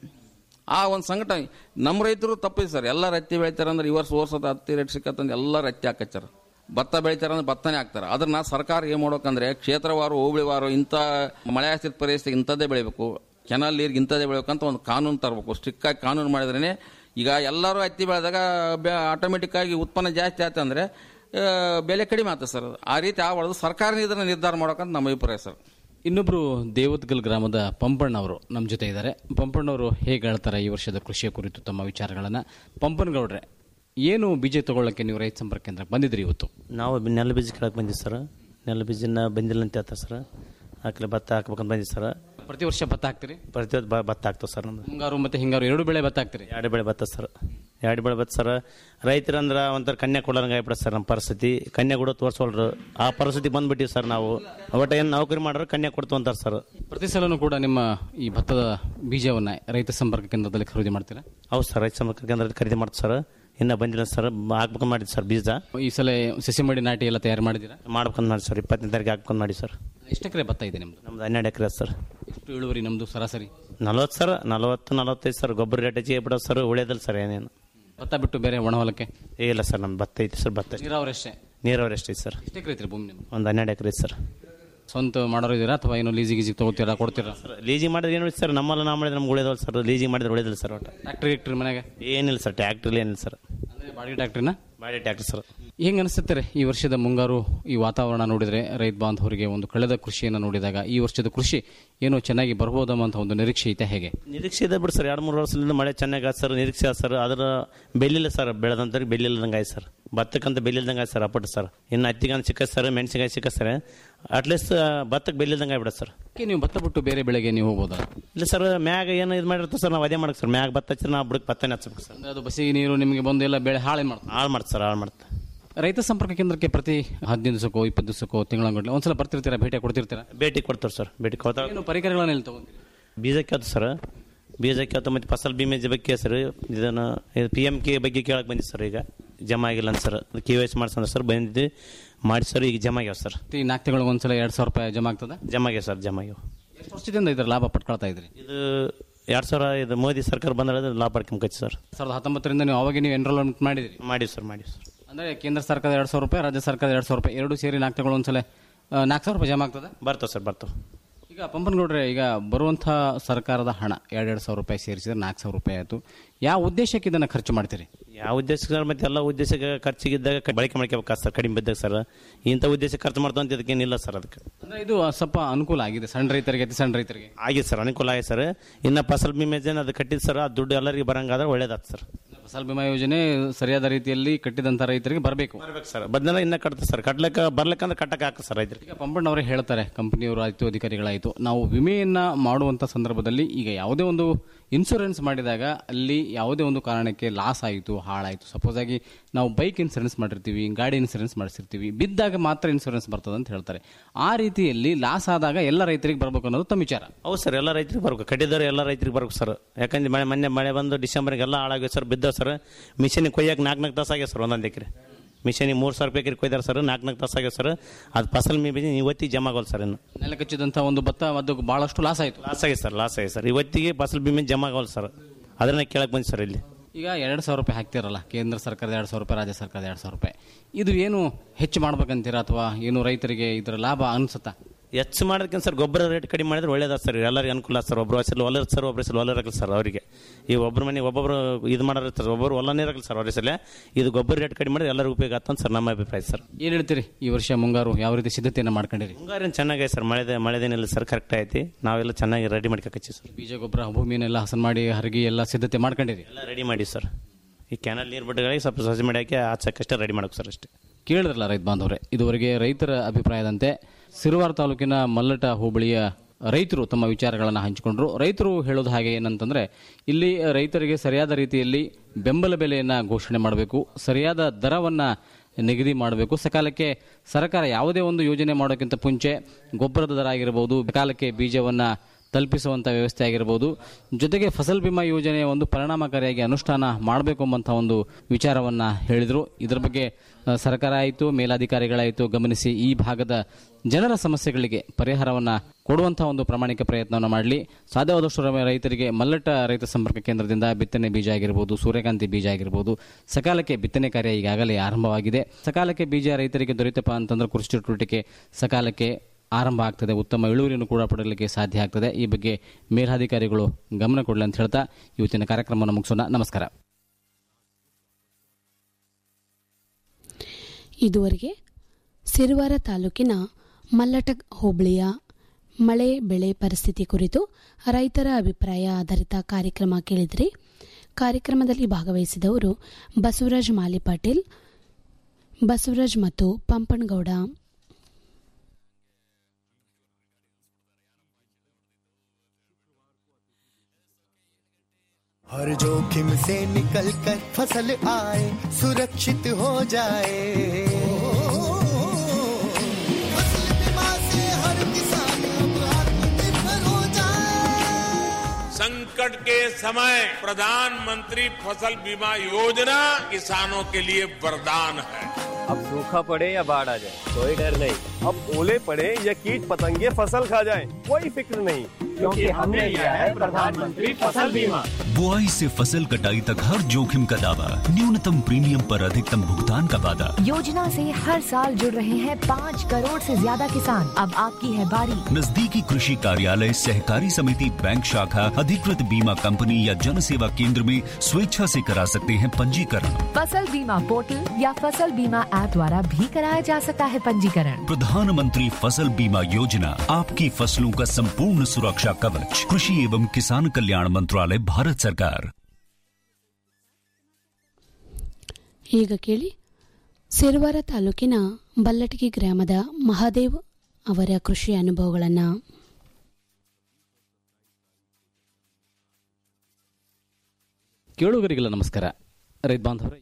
ಆ ಒಂದು ಸಂಕಟ ನಮ್ಮ ರೈತರು ತಪ್ಪಿದೆ ಸರ್ ಎಲ್ಲ ರತ್ತಿ ಬೆಳಿತಾರೆ ಅಂದ್ರೆ ಈ ವರ್ಷ ವರ್ಷದ ಹತ್ತಿ ರೇಟ್ ಸಿಕ್ಕತ್ತಂದ್ರೆ ಎಲ್ಲ ರತ್ತಿ ಹಾಕಚ್ಚಾರ ಭತ್ತ ಬೆಳಿತಾರೆ ಅಂದ್ರೆ ಭತ್ತನೇ ಹಾಕ್ತಾರೆ ಅದನ್ನ ಸರ್ಕಾರ ಏನು ಮಾಡ್ಬೇಕಂದ್ರೆ ಕ್ಷೇತ್ರವಾರು ಹೋಬಳಿವಾರು ಇಂಥ ಮಳೆ ಆಶ್ರಿತ ಪರಿಸ್ಥಿತಿ ಇಂಥದ್ದೇ ಬೆಳಿಬೇಕು ಕೆನಾಲ್ ನೀರಿಗೆ ಇಂಥದ್ದೇ ಬೆಳಿಬೇಕಂತ ಒಂದು ಕಾನೂನು ತರಬೇಕು ಸ್ಟ್ರಿಕ್ ಆಗಿ ಕಾನೂನು ಮಾಡಿದ್ರೇ ಈಗ ಎಲ್ಲರೂ ಹತ್ತಿ ಬೆಳೆದಾಗ ಆಟೋಮೆಟಿಕ್ ಆಗಿ ಉತ್ಪನ್ನ ಜಾಸ್ತಿ ಆಯ್ತು ಅಂದ್ರೆ ಆ, ಬೆಲೆ ಕಡಿಮೆ ಆಗ್ತದೆ ಸರ್ ಆ ರೀತಿ ಆಗ್ಬಾರ್ದು ಸರ್ಕಾರ ಇದನ್ನ ನಿರ್ಧಾರ ಮಾಡೋಕಂತ ನಮ್ಮ ಅಭಿಪ್ರಾಯ ಸರ್ ಇನ್ನೊಬ್ರು ದೇವತ್ಗಲ್ ಗ್ರಾಮದ ಪಂಪಣ್ಣ ಅವರು ನಮ್ಮ ಜೊತೆ ಇದ್ದಾರೆ ಪಂಪಣ್ಣವರು ಹೇಗೆ ಹೇಳ್ತಾರೆ ಈ ವರ್ಷದ ಕೃಷಿಯ ಕುರಿತು ತಮ್ಮ ವಿಚಾರಗಳನ್ನ ಪಂಪನಗೌಡ್ರೆ ಏನು ಬೀಜ ತಗೊಳ್ಳಕ್ಕೆ ನೀವು ರೈತ ಸಂಪರ್ಕ ಕೇಂದ್ರಕ್ಕೆ ಬಂದಿದ್ರಿ ಇವತ್ತು ನಾವು ಬಿ- ನೆಲ ಬೀಜ ಕೇಳಕ್ಕೆ ಬಂದಿದ್ದು ಸರ್ ನೆಲ ಬೀಜನ ಬಂದಿಲ್ಲ ಅಂತ ಹೇಳ್ತಾರೆ ಸರ್ ಹಾಕಲಿ ಭತ್ತ ಹಾಕ್ಬೇಕಂತ ಬಂದಿದ್ದು ಸರ್ ಪ್ರತಿ ವರ್ಷ ಭತ್ತ ಹಾಕ್ತೀರಿ ಪ್ರತಿಯೊಂದು ಬ ಭತ್ತ ಹಾಕ್ತೇವೆ ಸರ್ ನಮ್ದು ಮುಂಗಾರು ಮತ್ತೆ ಹಿಂಗಾರು ಎರಡು ಬೆಳೆ ಭತ್ತ ಹಾಕ್ತೀರಿ ಎರಡು ಬೆಳೆ ಭತ್ತ ಸರ್ ಎರಡು ಬೆಳೆ ಭತ್ತ ಸರ್ ರೈತರಂದ್ರೆ ಒಂಥರ ಕನ್ಯಾ ಕೊಡೋಂಗೆ ಆಗ್ಬಿಡ ಸರ್ ನಮ್ಮ ಪರಿಸ್ಥಿತಿ ಕನ್ಯಾ ಕೊಡೋ ತೋರಿಸೋಳ್ರು ಆ ಪರಿಸ್ಥಿತಿ ಬಂದ್ಬಿಟ್ಟಿವಿ ಸರ್ ನಾವು ಒಟ್ಟು ಏನು ನೌಕರಿ ಮಾಡೋರು ಕನ್ಯಾ ಕೊಡ್ತು ಅಂತಾರೆ ಸರ್ ಪ್ರತಿ ಸಲನೂ ಕೂಡ ನಿಮ್ಮ ಈ ಭತ್ತದ ಬೀಜವನ್ನ ರೈತ ಸಂಪರ್ಕ ಕೇಂದ್ರದಲ್ಲಿ ಖರೀದಿ ಮಾಡ್ತೀರಾ ಹೌದು ಸರ್ ರೈತ ಸಂಪರ್ಕ ಕೇಂದ್ರದಲ್ಲಿ ಖರೀದಿ ಮಾಡ್ತೀವಿ ಸರ್ ಇನ್ನೂ ಬಂದಿಲ್ಲ ಸರ್ ಹಾಕ್ಬೇಕು ಮಾಡಿದ್ದು ಸರ್ ಬೀಜ ಈ ಸಲ ಸಸಿ ಮಾಡಿ ನಾಟಿ ಎಲ್ಲ ತಯಾರು ಮಾಡಿದ್ದೀರಾ ಮಾಡ್ಬೇಕಂತ ಮಾಡಿ ಸರ್ ಇಪ್ಪತ್ತನೇ ತಾರೀಕು ಹಾಕ್ಕೊಂಡು ಮಾಡಿ ಸರ್ ಎಷ್ಟು ಎಕರೆ ಭತ್ತ ಇದೆ ನಿಮ್ದು ನಮ್ದು ಹನ್ನೆರಡು ಎಕರೆ ಸರ್ ಎಷ್ಟು ಇಳುವರಿ ನಮ್ದು ಸರಾಸರಿ ನಲ್ವತ್ತು ಸರ್ ನಲವತ್ತು ನಲವತ್ತೈದು ಸರ್ ಗೊಬ್ಬರ ರೇಟ್ ಹೆಚ್ಚಿಗೆ ಬಿಡೋದು ಸರ್ ಉಳಿಯೋದಿಲ್ಲ ಸರ್ ಏನೇನು ಭತ್ತ ಬಿಟ್ಟು ಬೇರೆ ಒಣ ಹೊಲಕ್ಕೆ ಇಲ್ಲ ಸರ್ ನಮ್ಮ ಭತ್ತ ಐತಿ ಸರ್ ಭತ್ತ ನೀರಾವರಿ ಅಷ್ಟೇ ನೀರಾವರಿ ಅಷ್ಟೇ ಸರ್ ಎಷ್ಟು ಎಕರೆ ಐತ್ರಿ ಭೂಮಿ ನಿಮ್ದು ಒಂದು ಹನ್ನೆರಡು ಎಕರೆ ಸರ್ ಸ್ವಂತ ಮಾಡೋರು ಇದ್ದೀರಾ ಅಥವಾ ಏನು ಲೀಸಿ ಗೀಸಿಗೆ ತಗೋತೀರಾ ಕೊಡ್ತೀರಾ ಲೀಜಿಂಗ್ ಮಾಡಿದ್ರೆ ಏನು ಸರ್ ನಮ್ಮಲ್ಲ ನಾವು ಮಾಡಿದ್ರೆ ನಮ್ಗೆ ಉಳಿಯೋದಲ್ಲ ಸರ್ ಲೀಜಿಂಗ್ ಮಾಡಿದ್ರೆ ಉಳಿಯೋದಿಲ್ಲ ಸರ್ ಒಟ್ಟು ಟ್ರ್ಯಾಕ್ಟರ್ ಗಿಕ್ಟ್ರಿ ಮನೆಗೆ ಏನಿಲ್ಲ ಸರ್ ಟ್ಯಾಕ್ಟ್ರಲ್ಲಿ ಏನಿಲ್ಲ ಸರ್ ಅಂದ್ರೆ ಬಾಡಿ ಟ್ರ್ಯಾಕ್ಟ್ರಿನ ಬಾಡಿ ಟ್ಯಾಕ್ಟ್ರಿ ಸರ್ ಹೆಂಗ್ ಅನಿಸುತ್ತೆ ಈ ವರ್ಷದ ಮುಂಗಾರು ಈ ವಾತಾವರಣ ನೋಡಿದ್ರೆ ರೈತ ಬಾಂಧವರಿಗೆ ಒಂದು ಕಳೆದ ಕೃಷಿಯನ್ನು ನೋಡಿದಾಗ ಈ ವರ್ಷದ ಕೃಷಿ ಏನೋ ಚೆನ್ನಾಗಿ ಬರ್ಬೋದಮ್ಮ ಅಂತ ಒಂದು ನಿರೀಕ್ಷೆ ಐತೆ ಹೇಗೆ ನಿರೀಕ್ಷೆ ಇದೆ ಬಿಡಿ ಸರ್ ಎರಡು ಮೂರು ವರ್ಷದಿಂದ ಮಳೆ ಚೆನ್ನಾಗಿ ಆಯ್ತು ಸರ್ ನಿರೀಕ್ಷೆ ಆಯ್ತು ಸರ್ ಅದರ ಬೆಲ್ಲಿಲ್ಲ ಸರ್ ಬೆಳೆದಂತ ಬೆಲ್ಲಿಲ್ಲದಂಗೆ ಆಯ್ತು ಸರ್ ಭತ್ತಕ್ಕಂತ ಬೆಲ್ಲಿಲ್ದಂಗೆ ಆಯ್ತು ಸರ್ ಅಪ್ಪಟ್ಟು ಸರ್ ಇನ್ನು ಹತ್ತಿಗಂತ ಸಿಕ್ಕ ಸರ್ ಮೆಣಸಿನ್ಕಾಯಿ ಸಿಕ್ಕ ಸರ್ ಅಟ್ಲೀಸ್ಟ್ ಭತ್ತಕ್ಕೆ ಬೆಲ್ಲಿಲ್ದಂಗೆ ಆಗ್ಬಿಡ ಸರ್ ಅದಕ್ಕೆ ನೀವು ಭತ್ತ ಬಿಟ್ಟು ಬೇರೆ ಬೆಳೆಗೆ ನೀವು ಹೋಗ್ಬೋದಾ ಇಲ್ಲ ಸರ್ ಮ್ಯಾಗ ಏನು ಇದು ಮಾಡಿರ್ತೀವಿ ಸರ್ ನಾವು ಅದೇ ಮಾಡಕ್ಕೆ ಸರ್ ಮ್ಯಾಗ ಭತ್ತ ಹಚ್ಚಿದ್ರೆ ನಾವು ಬುಡಕ್ಕೆ ಭತ್ತನೇ ಹಚ್ಬೇಕು ಸರ್ ಅಂದ್ರೆ ಅದು ಬಸಿಗೆ ನೀರು ನಿಮಗೆ ಬಂದು ಎಲ್ಲ ಬೆಳೆ ಹಾಳೆ ಮಾಡ್ತಾರೆ ಹಾಳು ಮಾಡ್ತಾರೆ ಸರ್ ಹಾಳು ಮಾಡ್ತಾರೆ ರೈತ ಸಂಪರ್ಕ ಕೇಂದ್ರಕ್ಕೆ ಪ್ರತಿ ಹದಿನೈದು ದಿವಸಕ್ಕೋ ಇಪ್ಪತ್ತು ದಿವಸಕ್ಕೋ ತಿಂಗಳಂಗಟ್ಲೆ ಒಂದ್ಸಲ ಬರ್ತಿರ್ತೀರಾ ಭೇಟಿ ಕೊಡ್ತಿರ್ತೀರಾ ಭೇಟಿ ಕೊಡ್ತಾರೆ ಸರ್ ಭೇಟಿ ಕೊಡ್ತಾರೆ ಏನು ಪರಿಕರಗಳನ್ನ ಎಲ್ಲಿ ತಗೊಂತೀರಿ ಬೀಜ ಕೇಳ್ತು ಸರ್ ಬೀಜ ಕೇಳ್ತು ಮತ್ತು ಫಸಲ್ ಬಿಮೆ ಬಗ್ಗೆ ಸರ್ ಇದನ್ನು ಪಿ ಎಮ್ ಕೆ ಬಗ್ಗೆ ಕೇಳಕ್ಕೆ ಬಂದಿದ್ದು ಸರ್ ಈಗ ಜಮಾ ಆಗಿಲ್ಲ ಅಂತ ಸರ್ ಕೆ ವೈ ಸಿ ಮಾಡ್ಸಂದ್ರೆ ಸರ್ ಬಂದಿದ್ದು ಮಾಡಿ ಸರ್ ಈಗ ಜಮಾ ಆಗ್ಯಾವ ಸರ್ ಈ ನಾಲ್ಕು ತಿಂಗಳಿಗೆ ಒಂದ್ಸಲ ಎರಡು ಸಾವಿರ ರೂಪಾಯಿ ಜಮಾ ಆಗ್ತದೆ ಜಮಾ ಆಗ್ಯಾವ ಸರ್ ಜಮಾ ಆಗ್ಯಾವ ಎಷ್ಟು ವರ್ಷದಿಂದ ಇದ್ರ ಲಾಭ ಪಟ್ಕೊಳ್ತಾ ಇದ್ರಿ ಇದು ಎರಡು ಸಾವಿರ ಇದು ಮೋದಿ ಸರ್ಕಾರ ಬಂದ್ರೆ ಲಾಭ ಪಡ್ಕೊಂಬಕೈತಿ ಸರ್ ಸಾವಿರದ ಹತ್ತೊಂಬತ್ತರಿಂದ ನೀವು ಅವಾಗ ನೀವು ಎನ್ರೋಲ್ಮೆಂಟ್ ಮಾಡಿದ್ರಿ ಮಾಡಿವಿ ಸರ್ ಮಾಡಿವಿ ಸರ್ ಅಂದ್ರೆ ಕೇಂದ್ರ ಸರ್ಕಾರದ ಎರಡು ಸಾವಿರ ರೂಪಾಯಿ ರಾಜ್ಯ ಸರ್ಕಾರದ ಎರಡು ಸಾವಿರ ರೂಪಾಯಿ ಎರಡು ಸೇರಿ ನಾಲ್ಕು ತಿಂಗಳು ಒಂದ್ಸಲ ಆ, ನಾಲ್ಕು ಸಾವಿರ ರೂಪಾಯಿ ಜಮಾ ಆಗ್ತದೆ ಬರ್ತಾವೆ ಸರ್ ಬರ್ತಾವೆ ಈಗ ಪಂಪನಗೌಡ್ರೆ ಈಗ ಬರುವಂಥ ಸರ್ಕಾರದ ಹಣ ಎರಡೆರಡು ಸಾವಿರ ರೂಪಾಯಿ ಸೇರಿಸಿದ್ರೆ ನಾಲ್ಕು ಸಾವಿರ ರೂಪಾಯಿ ಆಯಿತು ಯಾವ ಉದ್ದೇಶಕ್ಕೆ ಇದನ್ನು ಖರ್ಚು ಮಾಡ್ತೀರಿ ಯಾವ ಉದ್ದೇಶಕ್ಕೆ ಸರ್ ಮತ್ತೆ ಎಲ್ಲ ಉದ್ದೇಶಕ್ಕೆ ಖರ್ಚಿಗಿದ್ದಾಗ ಕ- ಬಳಕೆ ಮಾಡ್ಕೋಬೇಕಾ ಸರ್ ಕಡಿಮೆ ಬಿದ್ದಾಗ ಸರ್ ಇಂಥ ಉದ್ದೇಶಕ್ಕೆ ಖರ್ಚು ಮಾಡ್ತಾ ಅಂತ ಇದಕ್ಕೇನಿಲ್ಲ ಸರ್ ಅದಕ್ಕೆ ಅಂದ್ರೆ ಇದು ಸ್ವಲ್ಪ ಅನುಕೂಲ ಆಗಿದೆ ಸಣ್ಣ ರೈತರಿಗೆ ಅತಿ ಸಣ್ಣ ರೈತರಿಗೆ ಆಗಿದೆ ಸರ್ ಅನುಕೂಲ ಆಗಿದೆ ಸರ್ ಇನ್ನು ಫಸಲ್ ಬಿಮೆ ಏನು ಅದು ಕಟ್ಟಿದ್ದು ಸರ್ ಆ ದುಡ್ಡು ಎಲ್ಲರಿಗೆ ಬರಂಗಾದ್ರೆ ಒಳ್ಳೇದಾಯ್ತು ಸರ್ ಫಸಲ್ ಬಿಮಾ ಯೋಜನೆ ಸರಿಯಾದ ರೀತಿಯಲ್ಲಿ ಕಟ್ಟಿದಂಥ ರೈತರಿಗೆ ಬರಬೇಕು ಬರ್ಬೇಕು ಸರ್ ಬದನೆಲ್ಲ ಇನ್ನೂ ಕಟ್ತಾರೆ ಸರ್ ಕಟ್ಲಿಕ್ಕೆ ಬರ್ಲಿಕ್ಕಂದ್ರೆ ಕಟ್ಟಕ್ಕೆ ಹಾಕ ಸರ್ ರೈತರಿಗೆ ಈಗ ಪಂಪಣ್ಣವರೇ ಹೇಳ್ತಾರೆ ಕಂಪನಿಯವರು ಆಯಿತು ಅಧಿಕಾರಿಗಳಾಯಿತು ನಾವು ವಿಮೆಯನ್ನ ಮಾಡುವಂಥ ಸಂದರ್ಭದಲ್ಲಿ ಈಗ ಯಾವುದೇ ಒಂದು ಇನ್ಶೂರೆನ್ಸ್ ಮಾಡಿದಾಗ ಅಲ್ಲಿ ಯಾವುದೇ ಒಂದು ಕಾರಣಕ್ಕೆ ಲಾಸ್ ಆಯಿತು ಹಾಳಾಯಿತು ಸಪೋಸ್ ಆಗಿ ನಾವು ಬೈಕ್ ಇನ್ಸೂರೆನ್ಸ್ ಮಾಡಿರ್ತೀವಿ ಗಾಡಿ ಇನ್ಸೂರೆನ್ಸ್ ಮಾಡಿಸಿರ್ತೀವಿ ಬಿದ್ದಾಗ ಮಾತ್ರ ಇನ್ಶೂರೆನ್ಸ್ ಬರ್ತದೆ ಅಂತ ಹೇಳ್ತಾರೆ ಆ ರೀತಿಯಲ್ಲಿ ಲಾಸ್ ಆದಾಗ ಎಲ್ಲ ರೈತರಿಗೆ ಬರಬೇಕು ಅನ್ನೋದು ತಮ್ಮ ವಿಚಾರ ಹೌದು ಸರ್ ಎಲ್ಲ ರೈತರಿಗೆ ಬರ್ಬೇಕು ಕಟ್ಟಿದ್ದಾರೆ ಎಲ್ಲ ರೈತರಿಗೆ ಬರ್ಬೇಕು ಸರ್ ಯಾಕಂದ್ರೆ ಮಳೆ ಮೊನ್ನೆ ಮಳೆ ಬಂದು ಡಿಸೆಂಬರ್ಗೆ ಎಲ್ಲ ಹಾಳಾಗ್ಯವ ಸರ್ ಬಿದ್ದವು ಸರ್ ಮಿಷಿನಿಗೆ ಕೊಯ್ಯಕ್ಕೆ ನಾಲ್ಕು ನಾಲ್ಕು ತಾಸು ಆಗ್ಯಾವ ಸರ್ ಒಂದೊಂದು ಎಕರೆ ಮಿಷಿನಿಗೆ ಮೂರು ಸಾವಿರ ರೂಪಾಯಿ ಎಕರೆ ಕೊಯ್ದಾರೆ ಸರ್ ನಾಲ್ಕು ನಾಲ್ಕು ತಾಸು ಆಗ್ಯಾವ ಸರ್ ಅದು ಫಸಲ್ ಮೀ ಬೀಜ ಇವತ್ತಿಗೆ ಜಮಾ ಆಗೋಲ್ಲ ಸರ್ ಇನ್ನು ನೆಲ ಕಚ್ಚಿದಂಥ ಒಂದು ಭತ್ತ ಅದು ಬಹಳಷ್ಟು ಲಾಸ್ ಆಯಿತು ಲಾಸ್ ಆಗಿದೆ ಸರ್ ಲಾಸ್ ಆಗಿದೆ ಸರ್ ಇವತ್ತಿಗೆ ಫಸಲ್ ಬಿಮೆ ಜಮಾ ಆಗೋಲ್ಲ ಸರ್ ಅದನ್ನ ಕೇಳಕ್ಕೆ ಬಂದು ಸರ್ ಇಲ್ಲಿ ಈಗ ಎರಡು ಸಾವಿರ ರೂಪಾಯಿ ಹಾಕ್ತಿರಲ್ಲ ಕೇಂದ್ರ ಸರ್ಕಾರದ ಎರಡು ಸಾವಿರ ರೂಪಾಯಿ ರಾಜ್ಯ ಸರ್ಕಾರದ ಎರಡು ಸಾವಿರ ರೂಪಾಯಿ ಇದು ಏನು ಹೆಚ್ಚು ಮಾಡ್ಬೇಕಂತೀರಾ ಅಥವಾ ಏನು ರೈತರಿಗೆ ಇದರ ಲಾಭ ಅನ್ಸುತ್ತಾ ಹೆಚ್ಚು ಮಾಡೋದಕ್ಕಿಂತ ಸರ್ ಗೊಬ್ಬರ ರೇಟ್ ಕಡಿಮೆ ಮಾಡಿದ್ರೆ ಒಳ್ಳೇದ ಸರ್ ಎಲ್ಲರಿಗೂ ಅನುಕೂಲ ಸರ್ ಒಬ್ಬರು ಹೆಸರು ಹೊಲ ಸರ್ ಒಬ್ಬರು ಹೆಸರು ಹೊಲ ಇರಲ್ಲ ಸರ್ ಅವರಿಗೆ ಈ ಒಬ್ಬರ ಮನೆ ಒಬ್ಬೊಬ್ಬರು ಇದು ಮಾಡೋರು ಇರ್ತಾರೆ ಒಬ್ಬರು ಹೊಲನೇ ಇರಲ್ಲ ಸರ್ ಅವ್ರ ಹೆಸರಲ್ಲೇ ಇದು ಗೊಬ್ಬರ ರೇಟ್ ಕಡಿಮೆ ಮಾಡಿದ್ರೆ ಎಲ್ಲರಿಗೂ ಉಪಯೋಗ ಆಗ್ತಂತ ಸರ್ ನಮ್ಮ ಅಭಿಪ್ರಾಯ ಸರ್ ಏನು ಹೇಳ್ತೀರಿ ಈ ವರ್ಷ ಮುಂಗಾರು ಯಾವ ರೀತಿ ಸಿದ್ಧತೆಯನ್ನು ಮಾಡ್ಕೊಂಡಿರಿ ಮುಂಗಾರಿನ ಚೆನ್ನಾಗೈತೆ ಸರ್ ಮಳೆದೇ ಮಳೆದೇನಿಲ್ಲ ಸರ್ ಕರೆಕ್ಟ್ ಐತಿ ನಾವೆಲ್ಲ ಚೆನ್ನಾಗಿ ರೆಡಿ ಮಾಡ್ಕೊಕಚ್ಚಿ ಸರ್ ಬೀಜ ಗೊಬ್ಬರ ಭೂಮಿಯನ್ನೆಲ್ಲ ಹಸನ್ ಮಾಡಿ ಹರಗಿ ಎಲ್ಲ ಸಿದ್ಧತೆ ಮಾಡ್ಕೊಂಡಿರಿ ಎಲ್ಲ ರೆಡಿ ಮಾಡಿ ಸರ್ ಈ ಕ್ಯಾನಲ್ ನೀರು ಬಿಟ್ಟಗಳಿಗೆ ಸ್ವಲ್ಪ ಸಸಿ ಮಾಡಿ ಹಾಕಿ ಆಚಕ್ಕಷ್ಟೇ ರೆಡಿ ಮಾಡಬೇಕು ಸರ್ ಅಷ್ಟೇ ಕೇಳಿದ್ರಲ್ಲ ರೈತ ಬಾಂಧವರೇ ಇದುವರೆಗೆ ರೈತರ ಅಭಿಪ್ರಾಯದಂತೆ ಸಿರುವಾರ ತಾಲೂಕಿನ ಮಲ್ಲಟ ಹೋಬಳಿಯ ರೈತರು ತಮ್ಮ ವಿಚಾರಗಳನ್ನು ಹಂಚಿಕೊಂಡ್ರು ರೈತರು ಹೇಳೋದು ಹಾಗೆ ಏನಂತಂದ್ರೆ ಇಲ್ಲಿ ರೈತರಿಗೆ ಸರಿಯಾದ ರೀತಿಯಲ್ಲಿ ಬೆಂಬಲ ಬೆಲೆಯನ್ನು ಘೋಷಣೆ ಮಾಡಬೇಕು ಸರಿಯಾದ ದರವನ್ನು ನಿಗದಿ ಮಾಡಬೇಕು ಸಕಾಲಕ್ಕೆ ಸರ್ಕಾರ ಯಾವುದೇ ಒಂದು ಯೋಜನೆ ಮಾಡೋಕ್ಕಿಂತ ಮುಂಚೆ ಗೊಬ್ಬರದ ದರ ಆಗಿರಬಹುದು ಸಕಾಲಕ್ಕೆ ಬೀಜವನ್ನು ತಲುಪಿಸುವಂಥ ವ್ಯವಸ್ಥೆ ಆಗಿರ್ಬೋದು ಜೊತೆಗೆ ಫಸಲ್ ಬಿಮಾ ಯೋಜನೆಯ ಒಂದು ಪರಿಣಾಮಕಾರಿಯಾಗಿ ಅನುಷ್ಠಾನ ಮಾಡಬೇಕು ಎಂಬಂಥ ಒಂದು ವಿಚಾರವನ್ನು ಹೇಳಿದರು ಇದರ ಬಗ್ಗೆ ಆ, ಸರ್ಕಾರ ಆಯಿತು ಮೇಲಾಧಿಕಾರಿಗಳಾಯಿತು ಗಮನಿಸಿ ಈ ಭಾಗದ ಜನರ ಸಮಸ್ಯೆಗಳಿಗೆ ಪರಿಹಾರವನ್ನು ಕೊಡುವಂಥ ಒಂದು ಪ್ರಾಮಾಣಿಕ ಪ್ರಯತ್ನವನ್ನು ಮಾಡಲಿ ಸಾಧ್ಯವಾದಷ್ಟು ರಮ- ರೈತರಿಗೆ ಮಲ್ಲಟ ರೈತ ಸಂಪರ್ಕ ಕೇಂದ್ರದಿಂದ ಬಿತ್ತನೆ ಬೀಜ ಆಗಿರ್ಬೋದು ಸೂರ್ಯಕಾಂತಿ ಬೀಜ ಆಗಿರ್ಬೋದು ಸಕಾಲಕ್ಕೆ ಬಿತ್ತನೆ ಕಾರ್ಯ ಈಗಾಗಲೇ ಆರಂಭವಾಗಿದೆ ಸಕಾಲಕ್ಕೆ ಬೀಜ ರೈತರಿಗೆ ದೊರೆತಪ್ಪ ಅಂತಂದ್ರೆ ಕೃಷಿ ಚಟುವಟಿಕೆ ಸಕಾಲಕ್ಕೆ ಆರಂಭ ಆಗ್ತದೆ ಉತ್ತಮ ಇಳುವರಿಯನ್ನು ಕೂಡ ಪಡೆಯಲಿಕ್ಕೆ ಸಾಧ್ಯ ಆಗ್ತದೆ ಈ ಬಗ್ಗೆ ಮೇಲಾಧಿಕಾರಿಗಳು ಗಮನ ಕೊಡಲಿ ಅಂತ ಹೇಳ್ತಾ ಇವತ್ತಿನ ಕಾರ್ಯಕ್ರಮವನ್ನು ಮುಗಿಸೋಣ ನಮಸ್ಕಾರ ಇದುವರೆಗೆ ಸಿರುವಾರ ತಾಲೂಕಿನ ಮಲ್ಲಟ ಹೋಬಳಿಯ ಮಳೆ ಬೆಳೆ ಪರಿಸ್ಥಿತಿ ಕುರಿತು ರೈತರ ಅಭಿಪ್ರಾಯ ಆಧಾರಿತ ಕಾರ್ಯಕ್ರಮ ಕೇಳಿದ್ರಿ ಕಾರ್ಯಕ್ರಮದಲ್ಲಿ ಭಾಗವಹಿಸಿದವರು ಬಸವರಾಜ್ ಮಾಲಿ ಪಾಟೀಲ್ ಬಸವರಾಜ್ ಮತ್ತು ಪಂಪನಗೌಡ हर जोखिम से निकल कर फसल आए सुरक्षित हो जाए फसल बीमा से हर किसान अब आत्मनिर्भर हो जाए संकट के समय प्रधानमंत्री फसल बीमा योजना किसानों के लिए वरदान है अब सूखा पड़े या बाढ़ आ जाए कोई डर नहीं अब ओले पड़े या कीट पतंगे फसल खा जाए कोई फिक्र नहीं क्योंकि हमने लिया है प्रधानमंत्री फसल बीमा बुआई से फसल कटाई तक हर जोखिम का दावा न्यूनतम प्रीमियम पर अधिकतम भुगतान का वादा योजना से हर साल जुड़ रहे हैं पाँच करोड़ से ज्यादा किसान अब आपकी है बारी नजदीकी कृषि कार्यालय सहकारी समिति बैंक शाखा अधिकृत बीमा कंपनी या जन सेवा केंद्र में स्वेच्छा से करा सकते हैं पंजीकरण फसल बीमा पोर्टल या फसल बीमा ऐप द्वारा भी कराया जा सकता है पंजीकरण प्रधानमंत्री फसल बीमा योजना आपकी फसलों का संपूर्ण सुरक्षा कवच कृषि एवं किसान कल्याण मंत्रालय भारत सरकार ಈಗ ಕೇಳಿ ಸಿರುವಾರ ತಾಲೂಕಿನ ಬಲ್ಲಟಗಿ ಗ್ರಾಮದ ಮಹಾದೇವ್ ಅವರ ಕೃಷಿ ಅನುಭವಗಳನ್ನು ಕೇಳುಗರಿಗೆಲ್ಲ ನಮಸ್ಕಾರ ರೈತ ಬಾಂಧವರೇ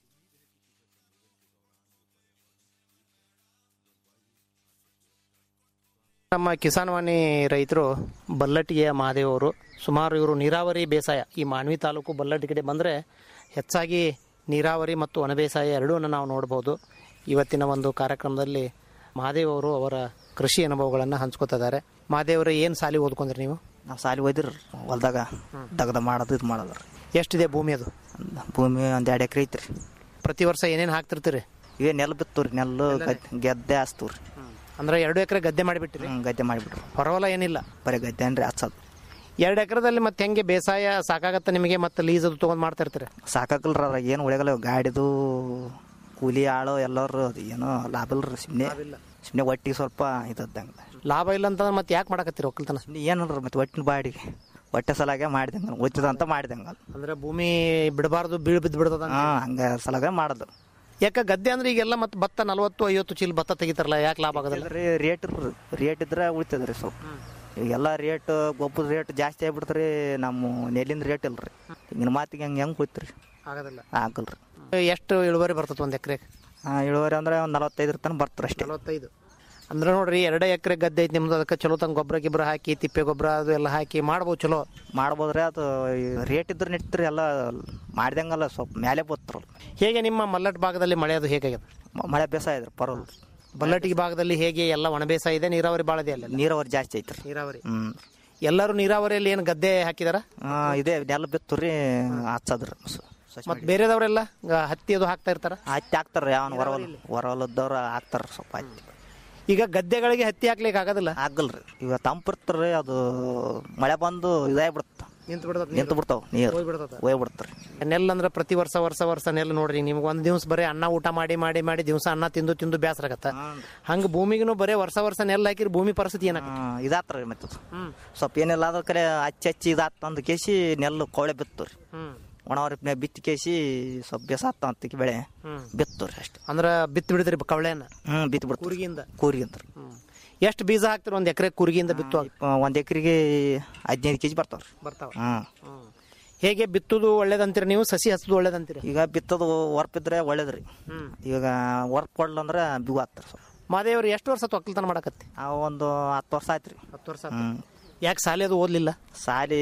ನಮ್ಮ ಕಿಸಾನ್ವಾಣಿ ರೈತರು ಬಲ್ಲಟ್ಟಿಗೆಯ ಮಹಾದೇವ್ ಅವರು ಸುಮಾರು ಇವರು ನೀರಾವರಿ ಬೇಸಾಯ ಈ ಮಾನ್ವಿ ತಾಲೂಕು ಬಲ್ಲಟ್ಟಿ ಕಡೆ ಬಂದರೆ ಹೆಚ್ಚಾಗಿ ನೀರಾವರಿ ಮತ್ತು ಒಣ ಬೇಸಾಯ ಎರಡೂ ನಾವು ನೋಡ್ಬೋದು ಇವತ್ತಿನ ಒಂದು ಕಾರ್ಯಕ್ರಮದಲ್ಲಿ ಮಹಾದೇವ್ ಅವರು ಅವರ ಕೃಷಿ ಅನುಭವಗಳನ್ನು ಹಂಚ್ಕೋತಿದ್ದಾರೆ ಮಹಾದೇವರು ಏನು ಸಾಲಿ ಓದ್ಕೊಂಡ್ರಿ ನೀವು ನಾವು ಸಾಲಿ ಓದಿರ ಹೊಲ್ದಾಗ ದಗದ ಮಾಡೋದು ಇದು ಮಾಡೋದು ಎಷ್ಟಿದೆ ಭೂಮಿ ಅದು ಭೂಮಿ ಒಂದು ಎರಡು ಎಕರೆ ಐತ್ರಿ ಪ್ರತಿ ವರ್ಷ ಏನೇನು ಹಾಕ್ತಿರ್ತೀರಿ ಇವೇ ನೆಲ್ ಬಿತ್ತವ್ರಿ ನೆಲ್ಲು ಗದ್- ಗೆದ್ದೆ ಹಚ್ತವ್ರಿ ಅಂದ್ರೆ ಎರಡು ಎಕರೆ ಗದ್ದೆ ಮಾಡಿಬಿಟ್ಟಿರಿ ಗದ್ದೆ ಮಾಡಿಬಿಟ್ರು ಹೊರವಲ ಏನಿಲ್ಲ ಬರೀ ಗದ್ದೆ ಅಂದ್ರೆ ಹಚ್ಚೋದು ಎರಡು ಎಕರೆದಲ್ಲಿ ಮತ್ತೆ ಹೆಂಗೆ ಬೇಸಾಯ ಸಾಕಾಗತ್ತೆ ನಿಮಗೆ ಮತ್ತೆ ಲೀಸ್ ಅದು ತೊಗೊಂಡು ಮಾಡ್ತಾ ಇರ್ತೀರಿ ಸಾಕಾಗಲ್ರ ಅದ್ರಾಗ ಏನು ಉಳಿಯಗಲ್ಲ ಗಾಡಿದು ಕೂಲಿ ಆಳು ಎಲ್ಲರೂ ಅದು ಏನೋ ಲಾಭ ಇಲ್ರಿ ಸುಮ್ಮನೆ ಸುಮ್ಮನೆ ಒಟ್ಟಿಗೆ ಸ್ವಲ್ಪ ಇದ್ದಂಗೆ ಲಾಭ ಇಲ್ಲ ಅಂತಂದ್ರೆ ಮತ್ತೆ ಯಾಕೆ ಮಾಡಕತ್ತೀರಿ ಒಕ್ಕಲ್ತನ ಏನಲ್ರಿ ಮತ್ತೆ ಒಟ್ಟಿನ ಬಾಡಿಗೆ ಹೊಟ್ಟೆ ಸಲಾಗೆ ಮಾಡಿದಂಗೆ ಉಳಿತದ ಅಂತ ಮಾಡಿದಂಗೆ ಅಂದ್ರೆ ಭೂಮಿ ಬಿಡಬಾರ್ದು ಬೀಳ್ ಬಿದ್ದು ಬಿಡ್ತದ ಅಂತ. ಹಾಂ ಹಂಗೆ ಸಲಾಗ ಮಾಡೋದು ಯಾಕೆ ಗದ್ದೆ ಅಂದ್ರೆ ಈಗೆಲ್ಲ ಮತ್ತೆ ಭತ್ತ ನಲವತ್ತು ಐವತ್ತು ಚೀಲ ಭತ್ತ ತೆಗಿತಾರಲ್ಲ ಯಾಕೆ ಲಾಭ ಆಗೋದಿಲ್ಲ ರೀ ರೇಟ್ ರೇಟ್ ಇದ್ರೆ ಉಳಿತದ್ರಿ ಸ್ವಲ್ಪ ಈಗೆಲ್ಲ ರೇಟ್ ಗೊಬ್ಬರ ರೇಟ್ ಜಾಸ್ತಿ ಆಗ್ಬಿಡ್ತ್ರಿ ನಮ್ಮ ನೆಲ್ಲಿನ ರೇಟ್ ಇಲ್ರಿ ಈಗಿನ ಮಾತಿಗೆ ಹಂಗೆ ಹೆಂಗೆ ಹೋಯ್ತ್ರಿ ಆಗೋದಿಲ್ಲ ಆಗಲ್ರಿ ಎಷ್ಟು ಇಳುವರಿ ಬರ್ತದೆ ಒಂದು ಎಕರೆ ಇಳುವರಿ ಅಂದ್ರೆ ಒಂದು ನಲವತ್ತೈದರ ತನಕ ಬರ್ತಾರೆ ಅಷ್ಟೇ ನಲವತ್ತೈದು ಅಂದ್ರೆ ನೋಡ್ರಿ ಎರಡೇ ಎಕರೆ ಗದ್ದೆ ಐತಿ ನಿಮ್ದು ಅದಕ್ಕೆ ಚಲೋ ತಂಗ ಗೊಬ್ಬರ ಗಿಬ್ಬರ ಹಾಕಿ ತಿಪ್ಪೆ ಗೊಬ್ಬರ ಅದು ಎಲ್ಲ ಹಾಕಿ ಮಾಡ್ಬೋದು ಚಲೋ ಮಾಡ್ಬೋದ್ರಿ ಅದು ರೇಟ್ ಇದ್ರೆ ನೆಟ್ರಿ ಎಲ್ಲ ಮಾಡ್ದಂಗಲ್ಲ ಸ್ವಲ್ಪ ಮೇಲೆ ಬತ್ತರಲ್ಲ ಹೇಗೆ ನಿಮ್ಮ ಮಲ್ಲಟ್ ಭಾಗದಲ್ಲಿ ಮಳೆ ಅದು ಹೇಗಾಗಿದೆ ಮಳೆ ಬೇಸಾಯ ಇದ್ರಿ ಪರವಲ್ಲ ಬಲ್ಲಟಿಗೆ ಭಾಗದಲ್ಲಿ ಹೇಗೆ ಎಲ್ಲ ಒಣ ಬೇಸಾಯ ಇದೆ ನೀರಾವರಿ ಭಾಳ ಇದೆ ಅಲ್ಲ ನೀರಾವರಿ ಜಾಸ್ತಿ ಐತ್ರಿ ನೀರಾವರಿ ಹ್ಮ್ ಎಲ್ಲರೂ ನೀರಾವರಿಯಲ್ಲಿ ಏನು ಗದ್ದೆ ಹಾಕಿದಾರ ಆ, ಇದೇ ನೆಲ ಬಿತ್ತುರಿ ಹಚ್ಚದ್ರಿ ಮತ್ತೆ ಬೇರೆದವರೆಲ್ಲ ಗ- ಹತ್ತಿ ಅದು ಹಾಕ್ತಾ ಇರ್ತಾರ ಹತ್ತಿ ಹಾಕ್ತಾರ ಯಾವನ್ ಹೊರವಲ್ ಹೊರವಲದವ್ರು ಹಾಕ್ತಾರ ಸ್ವಲ್ಪ ಹತ್ತಿ ಈಗ ಗದ್ದೆಗಳಿಗೆ ಹತ್ತಿ ಹಾಕ್ಲಿಕ್ಕೆ ಆಗೋದಿಲ್ಲ ಆಗಲ್ರಿ ಈಗ ತಂಪಿರ್ತಾರ್ರಿ ಅದು ಮಳೆ ಬಂದು ಇದಾಗ್ಬಿಡುತ್ತೆ ನಿಂತು ಬಿಡ್ತದ ನಿಂತು ಬಿಡ್ತಾವ ನೀರು ಹೋಗ್ಬಿಡ್ತದ. ಹೋಗ್ಬಿಡ್ತಾರೆ ನೆಲ್ ಅಂದ್ರೆ ಪ್ರತಿ ವರ್ಷ ವರ್ಷ ವರ್ಷ ನೆಲ್ ನೋಡ್ರಿ ನಿಮ್ಗೆ ಒಂದ್ ದಿವ್ಸ ಬರೀ ಅನ್ನ ಊಟ ಮಾಡಿ ಮಾಡಿ ಮಾಡಿ ದಿವಸ ಅನ್ನ ತಿಂದು ತಿಂದು ಬೇಸರ ಆಗತ್ತ ಹಂಗ ಭೂಮಿಗೂ ಬರೀ ವರ್ಷ ವರ್ಷ ನೆಲ್ ಹಾಕಿರಿ ಭೂಮಿ ಪರಿಸ್ಥಿತಿ ಏನಾಗ ಇದಾತ್ರಿ ಮತ್ತೆ ಸ್ವಲ್ಪ ಏನಿಲ್ಲ ಅದ್ರ ಕಡೆ ಹಚ್ಚಿ ಹಚ್ಚಿ ಇದಾತ್ ಅಂದ ಕೇಸಿ ನೆಲ್ಲು ಕೋಳೆ ಬಿತ್ತವ್ರಿ ಒಣವರಿಪ್ನೆ ಬಿತ್ತಿ ಕೇಸಿ ಸ್ವಲ್ಪ ಬೇಸಾತ್ತ ಅಂತ ಬೆಳೆ ಹ್ಮ್. ಬಿತ್ತವ್ರಿ ಅಷ್ಟೇ ಅಂದ್ರ ಬಿತ್ತು ಬಿಡಿದ್ರಿ ಕವಳೆಯನ್ನ ಹ್ಮ್ ಬಿತ್ತು ಬಿಡ್ತು ಕೂರ್ಗಿಯಿಂದ ಕೂರಿಗೆ ಎಷ್ಟು ಬೀಜ ಹಾಕ್ತಿರಿ ಒಂದ್ ಎಕರೆ ಕೂರ್ಗಿಯಿಂದ ಬಿತ್ತುವಾಗ ಒಂದ್ ಎಕರೆಗೆ ಹದಿನೈದು ಕೆಜಿ ಬರ್ತಾವ್ರಿ ಬರ್ತಾವ ಹ್ಮ್ ಹೇಗೆ ಬಿತ್ತುದು ಒಳ್ಳೇದಂತೀರಿ ನೀವು ಸಸಿ ಹಚ್ಚುದು ಒಳ್ಳೇದಂತೀರಿ ಈಗ ಬಿತ್ತದು ವರ್ಪ್ ಇದ್ರೆ ಒಳ್ಳೇದ್ರಿ ಹ್ಮ್. ಈಗ ವರ್ಪ್ ಕೊಡ್ಲ ಅಂದ್ರೆ ಬಿಗು ಆಗ್ತಾರ ಸ್ವಲ್ಪ ಮಾದೇವ್ರು ಎಷ್ಟು ವರ್ಷ ಒಕ್ಕಲ್ತನ ಮಾಡಕತ್ತಿ ಆ ಒಂದು ಹತ್ತು ವರ್ಷ ಆಯ್ತ್ರಿ ಹತ್ತು ವರ್ಷ ಹ್ಮ್ ಯಾಕೆ ಸಾಲಿ ಅದು ಓದ್ಲಿಲ್ಲ ಸಾಲಿ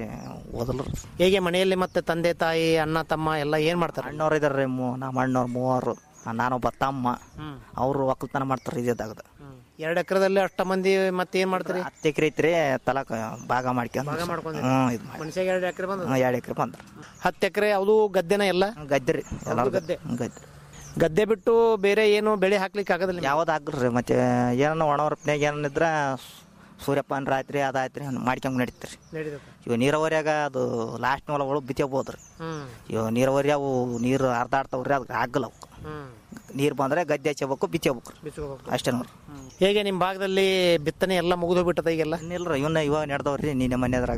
ಓದಲ್ರಿ ಹೇಗೆ ಮನೆಯಲ್ಲಿ ಮತ್ತೆ ತಂದೆ ತಾಯಿ ಅಣ್ಣ ತಮ್ಮ ಎಲ್ಲ ಏನ್ ಮಾಡ್ತಾರೆ ಅಣ್ಣವ್ರು ಇದಾರ್ರಿ ಮೂ ನಮ್ಮ ಅಣ್ಣವ್ರು ಮೂವರು ನಾನೊಬ್ಬ ತಮ್ಮ ಅವರು ಒಕ್ಕಲ್ತನ ಮಾಡ್ತಾರೆ ಇದೇದಾಗದ ಎರಡು ಎಕರೆದಲ್ಲಿ ಅಷ್ಟ ಮಂದಿ ಮತ್ತೆ ಏನ್ ಮಾಡ್ತೀರಿ ಹತ್ತು ಎಕರೆ ಐತ್ರಿ ತಲಾಕ ಭಾಗ ಮಾಡ್ಕೊಂಡ್ ಭಾಗ ಮಾಡ್ಕೊಂಡ್ರಿ. ಹ್ಮ್ ಇದು ಮಾಡಿ ಮನುಷ್ಯಾಗ ಎರಡು ಎಕರೆ ಬಂದ ಎರಡು ಎಕರೆ ಬಂದ್ರ ಹತ್ತು ಎಕರೆ ಅದು ಗದ್ದೆನ ಎಲ್ಲ ಗದ್ದೆ ರೀ ಎಲ್ಲಾರು ಗದ್ದೆ. ಗದ್ದೆ ಗದ್ದೆ ಬಿಟ್ಟು ಬೇರೆ ಏನು ಬೆಳೆ ಹಾಕ್ಲಿಕ್ಕೆ ಆಗೋದಿಲ್ಲ ನಿಮ್ಗೆ? ಯಾವ್ದು ಆಗ್ಲ್ರಿ ಮತ್ತೆ ಏನೋ ಒಣವರ್ಪ್ನ್ಯಾಗ ಏನಿದ್ರ ಸೂರ್ಯಪಾನ ರಾತ್ರಿ ಅದಾಯ್ತ್ರಿ ಮಾಡ್ಕೊಂಡ್ ನಡೀತ್ರಿ ನಡೀತದೆ ಇವ ನೀರಾವರಿಯಾಗ ಅದು ಲಾಸ್ಟ್ ಒಳಗೆ ಬಿತ್ತಬೋದ್ರಿ ಹ್ಮ್ ಇವ ನೀರಾವರಿ ಅವು ನೀರು ಅರ್ಧಾಡ್ತಾವ್ರಿ ಅದಕ್ಕೆ ಆಗಲ್ಲ ಅವಕ್ಕೆ ಹ್ಮ್ ನೀರು ಬಂದ್ರೆ ಗದ್ದೆ ಹಚ್ಚಬೇಕು ಬಿತ್ತಬೇಕು ಬಿಚ್ಕೋಬೇಕು. ಅಷ್ಟೇ ನೋಡ್ರಿ ಹೇಗೆ ನಿಮ್ ಭಾಗದಲ್ಲಿ ಬಿತ್ತನೆ ಎಲ್ಲ ಮುಗಿದೋಗ್ಬಿಟ್ಟದ ಈಗೆಲ್ಲ ಇನ್ನಿಲ್ರಿ ಇವನ್ನ ಇವಾಗ ನಡೆದವ್ರಿ ನಿನ್ನೆ ಮನೆದ್ರಾಗ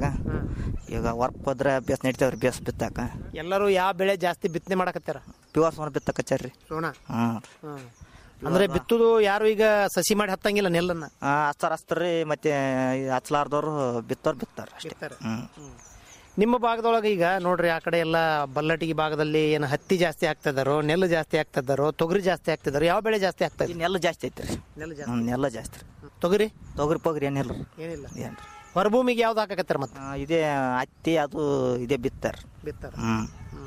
ಈಗ ವರ್ಕ್ ಹೋದ್ರೆ ಬೇಸ್ ನಡಿತಾವ್ರಿ ಬೇಸ್ ಬಿತ್ತಾಕ ಎಲ್ಲರೂ ಯಾವ ಬೆಳೆ ಜಾಸ್ತಿ ಬಿತ್ತನೆ ಮಾಡಕತ್ತಾರ ಪ್ಯೂರ್ ಸೋನ ಬಿತ್ತಕ ಹಚ್ಚಾರ್ರಿ ಸೋಣ ಹ್ಮ್ ಹ್ಮ್. ಅಂದ್ರೆ ಬಿತ್ತುದು ಯಾರು ಈಗ ಸಸಿ ಮಾಡಿ ಹತ್ತಂಗಿಲ್ಲ ನೆಲ್ಲನ್ನ ಹಚ್ತಾರ ಹಚ್ತಾರ್ರಿ ಮತ್ತೆ ಹಚ್ಲಾರ್ದವ್ರು ಬಿತ್ತೋರ್ ಬಿತ್ತಾರ ಅಷ್ಟೇ ಬಿತ್ತಾರೆ. ಹ್ಮ್ ನಿಮ್ಮ ಭಾಗದೊಳಗೆ ಈಗ ನೋಡ್ರಿ ಆ ಕಡೆ ಎಲ್ಲ ಬಲ್ಲಟಿಗೆ ಭಾಗದಲ್ಲಿ ಏನು ಹತ್ತಿ ಜಾಸ್ತಿ ಆಗ್ತದಾರೋ ನೆಲ್ಲು ಜಾಸ್ತಿ ಆಗ್ತದಾರೋ ತೊಗರಿ ಜಾಸ್ತಿ ಆಗ್ತದಾರೋ ಯಾವ ಬೆಳೆ ಜಾಸ್ತಿ ಆಗ್ತದೆ ಈ ನೆಲ್ಲ ಜಾಸ್ತಿ ಐತ್ರಿ ನೆಲ್ಲು ಜಾಸ್ತಿ ಹ್ಮ್ ನೆಲ್ಲ ಜಾಸ್ತಿ ರೀ ತೊಗರಿ ತೊಗರಿ ಪೊಗರಿ ಏನಿಲ್ಲ ಏನಿಲ್ಲ ಏನ್ರಿ ಹೊರಭೂಮಿಗೆ ಯಾವ್ದು ಹಾಕಕತ್ತಾರ ಮತ್ತೆ ಆ, ಇದೇ ಹತ್ತಿ ಅದು ಇದೇ ಬಿತ್ತಾರ ಬಿತ್ತಾರ ಹ್ಮ್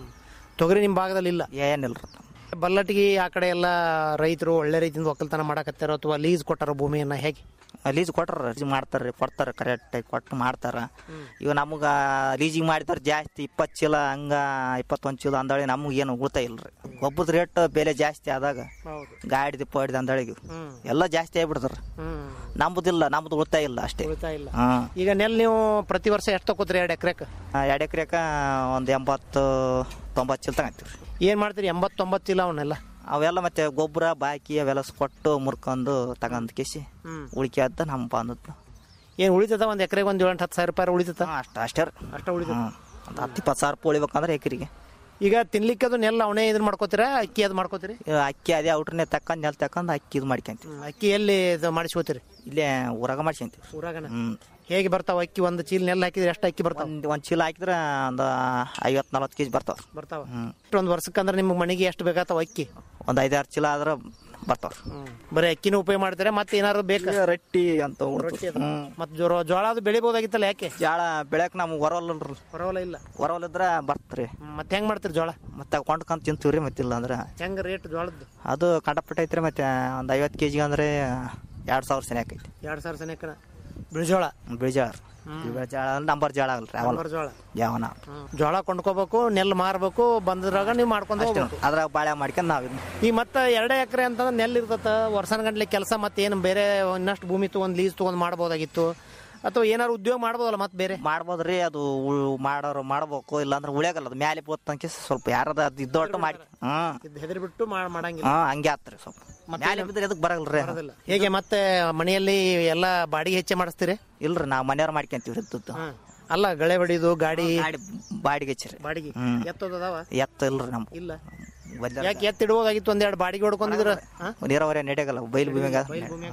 ತೊಗರಿ ನಿಮ್ಮ ಭಾಗದಲ್ಲಿ ಇಲ್ಲ ಏನಿಲ್ರಿ ಬಲ್ಲಟಿಗೆ ಆ ಕಡೆ ಎಲ್ಲ ರೈತರು ಒಳ್ಳೆ ರೀತಿಯಿಂದ ಒಕ್ಕಲ್ತನ ಮಾಡಕತ್ತಾರೋ ಅಥವಾ ಲೀಸ್ ಕೊಟ್ಟಾರೋ ಭೂಮಿಯನ್ನ ಹೇಗೆ ಲೀಸ್ ಕೊಟ್ರ ಲೀಸ್ ಮಾಡ್ತಾರ್ರಿ ಕೊಡ್ತಾರ ಕರೆಕ್ಟ್ ಕೊಟ್ಟು ಮಾಡ್ತಾರ ಇವ ನಮಗ ಲೀಸಿಗೆ ಮಾಡಿದಾರ ಜಾಸ್ತಿ ಇಪ್ಪತ್ತು ಚೀಲ ಹಂಗ ಇಪ್ಪತ್ತೊಂದು ಚೀಲ ಅಂದಳಿ ನಮ್ಗೆ ಏನು ಉಳಿತಾಯ ಇಲ್ರಿ ಗೊಬ್ಬದ ರೇಟ್ ಬೆಲೆ ಜಾಸ್ತಿ ಆದಾಗ ಗಾಡಿ ದಿಪ್ಪ ಹಿಡಿದ ಅಂದಳಿಗೆ ಎಲ್ಲ ಜಾಸ್ತಿ ಆಗ್ಬಿಡ್ತಾರ ನಮ್ದಿಲ್ಲ ನಮ್ದು ಉಳಿತಾಯ ಇಲ್ಲ ಅಷ್ಟೇ ಉಳಿತಾಯ ಇಲ್ಲ ಹಾ ಈಗ ನೆಲ್ ನೀವು ಪ್ರತಿ ವರ್ಷ ಎಷ್ಟು ತಗೋತೀರಿ ಎರಡು ಎಕರೆಕ್ ಎರಡು ಎಕರೆಕ ಒಂದು ಎಂಬತ್ತು ತೊಂಬತ್ತು ಚೀಲ ತಗಂತೀವಿ ಏನ್ ಮಾಡ್ತೀರಿ ಎಂಬತ್ತೊಂಬತ್ತು ಇಲ್ಲ ಅವನ್ನೆಲ್ಲ ಅವೆಲ್ಲ ಮತ್ತೆ ಗೊಬ್ಬರ ಬಾಕಿ ಅವೆಲ್ಲ ಕೊಟ್ಟು ಮುರ್ಕೊಂಡು ತಗೊಂಡ್ ಕಿಸಿ ಹ್ಮ್. ಉಳಿಕೆ ಅದ ನಮ್ಮ ಬಂದದ್ದು ಏನ್ ಉಳಿತದ ಒಂದ್ ಎಕರೆಗೆ ಒಂದ್ ಏಳೆಂಟು ಹತ್ತು ಸಾವಿರ ರೂಪಾಯಿ ಉಳಿತದ ಅಷ್ಟ ಅಷ್ಟೇ ಅಷ್ಟ ಉಳಿತದ ಒಂದು ಹತ್ತು ಇಪ್ಪತ್ತು ಸಾವಿರ ರೂಪಾಯಿ ಉಳಿಬೇಕಂದ್ರೆ ಎಕರೆಗೆ ಈಗ ತಿನ್ಲಿಕ್ಕೆ ಅದು ನೆಲ್ಲ ಅವನೇ ಇದನ್ನ ಮಾಡ್ಕೋತೀರಾ ಅಕ್ಕಿ ಅದು ಮಾಡ್ಕೋತೀರಿ ಅಕ್ಕಿ ಅದೇ ಔಟ್ರನ್ನೇ ತಕ್ಕಂದು ನೆಲ್ ತಕ್ಕಂದು ಅಕ್ಕಿ ಇದು ಮಾಡ್ಕೊಂತೀವಿ ಅಕ್ಕಿ ಎಲ್ಲಿ ಇದು ಮಾಡಿಸ್ಕೋತೀರಿ ಇಲ್ಲೇ ಊರಾಗ ಮಾಡ್ಕೊಂತೀವಿ ಊರಾಗನ ಹ್ಮ್ ಹೇಗೆ ಬರ್ತಾವ ಅಕ್ಕಿ ಒಂದು ಚೀಲ ನೆಲ್ಲ ಹಾಕಿದ್ರೆ ಎಷ್ಟು ಅಕ್ಕಿ ಬರ್ತಾವ ಒಂದು ಒಂದು ಚೀಲ ಹಾಕಿದ್ರೆ ಒಂದು ಐವತ್ತು ನಲ್ವತ್ತು ಕೆ ಜಿ ಬರ್ತಾವ ಬರ್ತಾವ ಹ್ಮ್ ಒಂದು ವರ್ಷಕ್ಕಂದ್ರೆ ನಿಮ್ಗೆ ಮನೆಗೆ ಎಷ್ಟು ಬೇಕಾಗ್ತಾವ ಅಕ್ಕಿ ಒಂದು ಐದಾರು ಚೀಲ ಆದ್ರೆ ಬರ್ತಾವ ಬರೀ ಅಕ್ಕಿನ ಉಪಯೋಗ ಮಾಡ್ತಾರೆ ಮತ್ತೆ ಏನಾದ್ರು ಬೇಕು ರೊಟ್ಟಿ ಅಂತ ರೊಟ್ಟಿ ಅದು. ಮತ್ತೆ ಜೋಳ ಜೋಳ ಅದು ಬೆಳಿಬೋದಾಗಿತ್ತಲ್ಲ ಯಾಕೆ ಜಾಳ ಬೆಳಕ್ ನಮ್ಗೆ ಹೊರವಲ್ಲಲ್ರಿ ಪರವಾಗಿಲ್ಲ ಇಲ್ಲ ಹೊರವಲ್ಲಿದ್ರೆ ಬರ್ತ್ರಿ ಮತ್ತೆ ಹೆಂಗ್ ಮಾಡ್ತೀರಿ ಜೋಳ ಮತ್ತೆ ಕೊಂಡ್ಕೊಂಡ್ ತಿಂತೀವಿ ರೀ ಮತ್ತಿಲ್ಲ ಅಂದ್ರೆ ಹೆಂಗ್ ರೇಟ್ ಜೋಳದ್ದು ಅದು ಕಂಡಪಟ್ಟ ಐತ್ರಿ ಮತ್ತೆ ಒಂದು ಐವತ್ತು ಕೆ ಜಿಗೆ ಅಂದ್ರೆ ಎರಡು ಸಾವಿರ ಸೆನೆ ಆಕೈತಿ ಎರಡ್ ಸಾವಿರ ಸನೇಕನ ಬಿಳಿಜೋಳ ಬಿಳಿಜಾಳ ಬಿಳಿಜಾಳ ನಂಬರ್ ಜಾಳ ಅಲ್ರಿ ಅವಲ್ಲ ನಂಬರ್ ಜೋಳ ಯಾವನ ಜೋಳ ಕೊಂಡ್ಕೋಬೇಕು ನೆಲ್ ಮಾರ್ಬೇಕು ಬಂದ್ರಾಗ ನೀವು ಮಾಡ್ಕೊಂಡು ಅಷ್ಟೇ ಹೋಗ್ಬೇಕು ಅದ್ರಾಗ ಬಾಳೆ ಮಾಡ್ಕೊಂಡು ನಾವು ಈ ಮತ್ತೆ ಎರಡೇ ಎಕರೆ ಅಂತಂದ್ರೆ ನೆಲ್ ಇರ್ತತ ವರ್ಷನ ಗಂಟ್ಲೆ ಕೆಲಸ ಮತ್ತೆ ಏನು ಬೇರೆ ಇನ್ನಷ್ಟು ಭೂಮಿ ತಗೊಂಡ್ ಲೀಸ್ ತಗೊಂಡ್ ಮಾಡ್ಬೋದಾಗಿತ್ತು ಅಥವಾ ಏನಾದ್ರು ಉದ್ಯೋಗ ಮಾಡ್ಬೋದಲ್ಲ ಮತ್ತೆ ಬೇರೆ ಮಾಡ್ಬೋದ್ರಿ ಅದು ಉಳ್- ಮಾಡೋರು ಮಾಡ್ಬೇಕು ಇಲ್ಲಾಂದ್ರೆ ಉಳಿಯಾಗಲ್ಲ ಅದು ಮ್ಯಾಲೆ ಬೋತಂಕೆ ಸ್ವಲ್ಪ ಯಾರದ ಅದು ಇದ್ದೊಟ್ಟು ಮಾಡಿ ಹ್ಮ್ ಹೆದರಿ ಬಿಟ್ಟು ಮಾಡ್- ಮಾಡಂಗಿಲ್ಲ ಹಾ ಹಂಗೆ ಆತ್ರಿ ಸ್ವಲ್ಪ ಮ್ಯಾಲೆ ಬಿದ್ರೆ ಎದಕ್ ಬರಲ್ರಿ ಬರೋದಿಲ್ಲ. ಹೇಗೆ ಮತ್ತೆ ಮನೆಯಲ್ಲಿ ಎಲ್ಲ ಬಾಡಿಗೆ ಹೆಚ್ಚೆ ಮಾಡಿಸ್ತೀರಿ ಇಲ್ರಿ ನಾವು ಮನೆಯವ್ರು ಮಾಡ್ಕೊಂತೀವಿ ಇದ್ದದ್ದು ಅಲ್ಲ ಗಳೆ ಬಡಿದು ಗಾಡಿ ಗಾಡಿ ಬಾಡಿಗೆ ಹಚ್ಚಿರಿ ಬಾಡಿಗೆ ಹ್ಮ್. ಎತ್ತೋದವ ಎತ್ತ ಇಲ್ರಿ ನಮ್ಗೆ ಇಲ್ಲ ಒದ್ದೆ- ಯಾಕೆ ಎತ್ತ ಇಡ್ಬೋದಾಗಿತ್ತು ಒಂದೆರಡು ಬಾಡಿಗೆ ಹೊಡ್ಕೊಂಡಿದ್ರ ನೀರಾವರಿ ನಡೆಯಲ್ಲ ಬೈಲ್ ಭೂಮಿಗ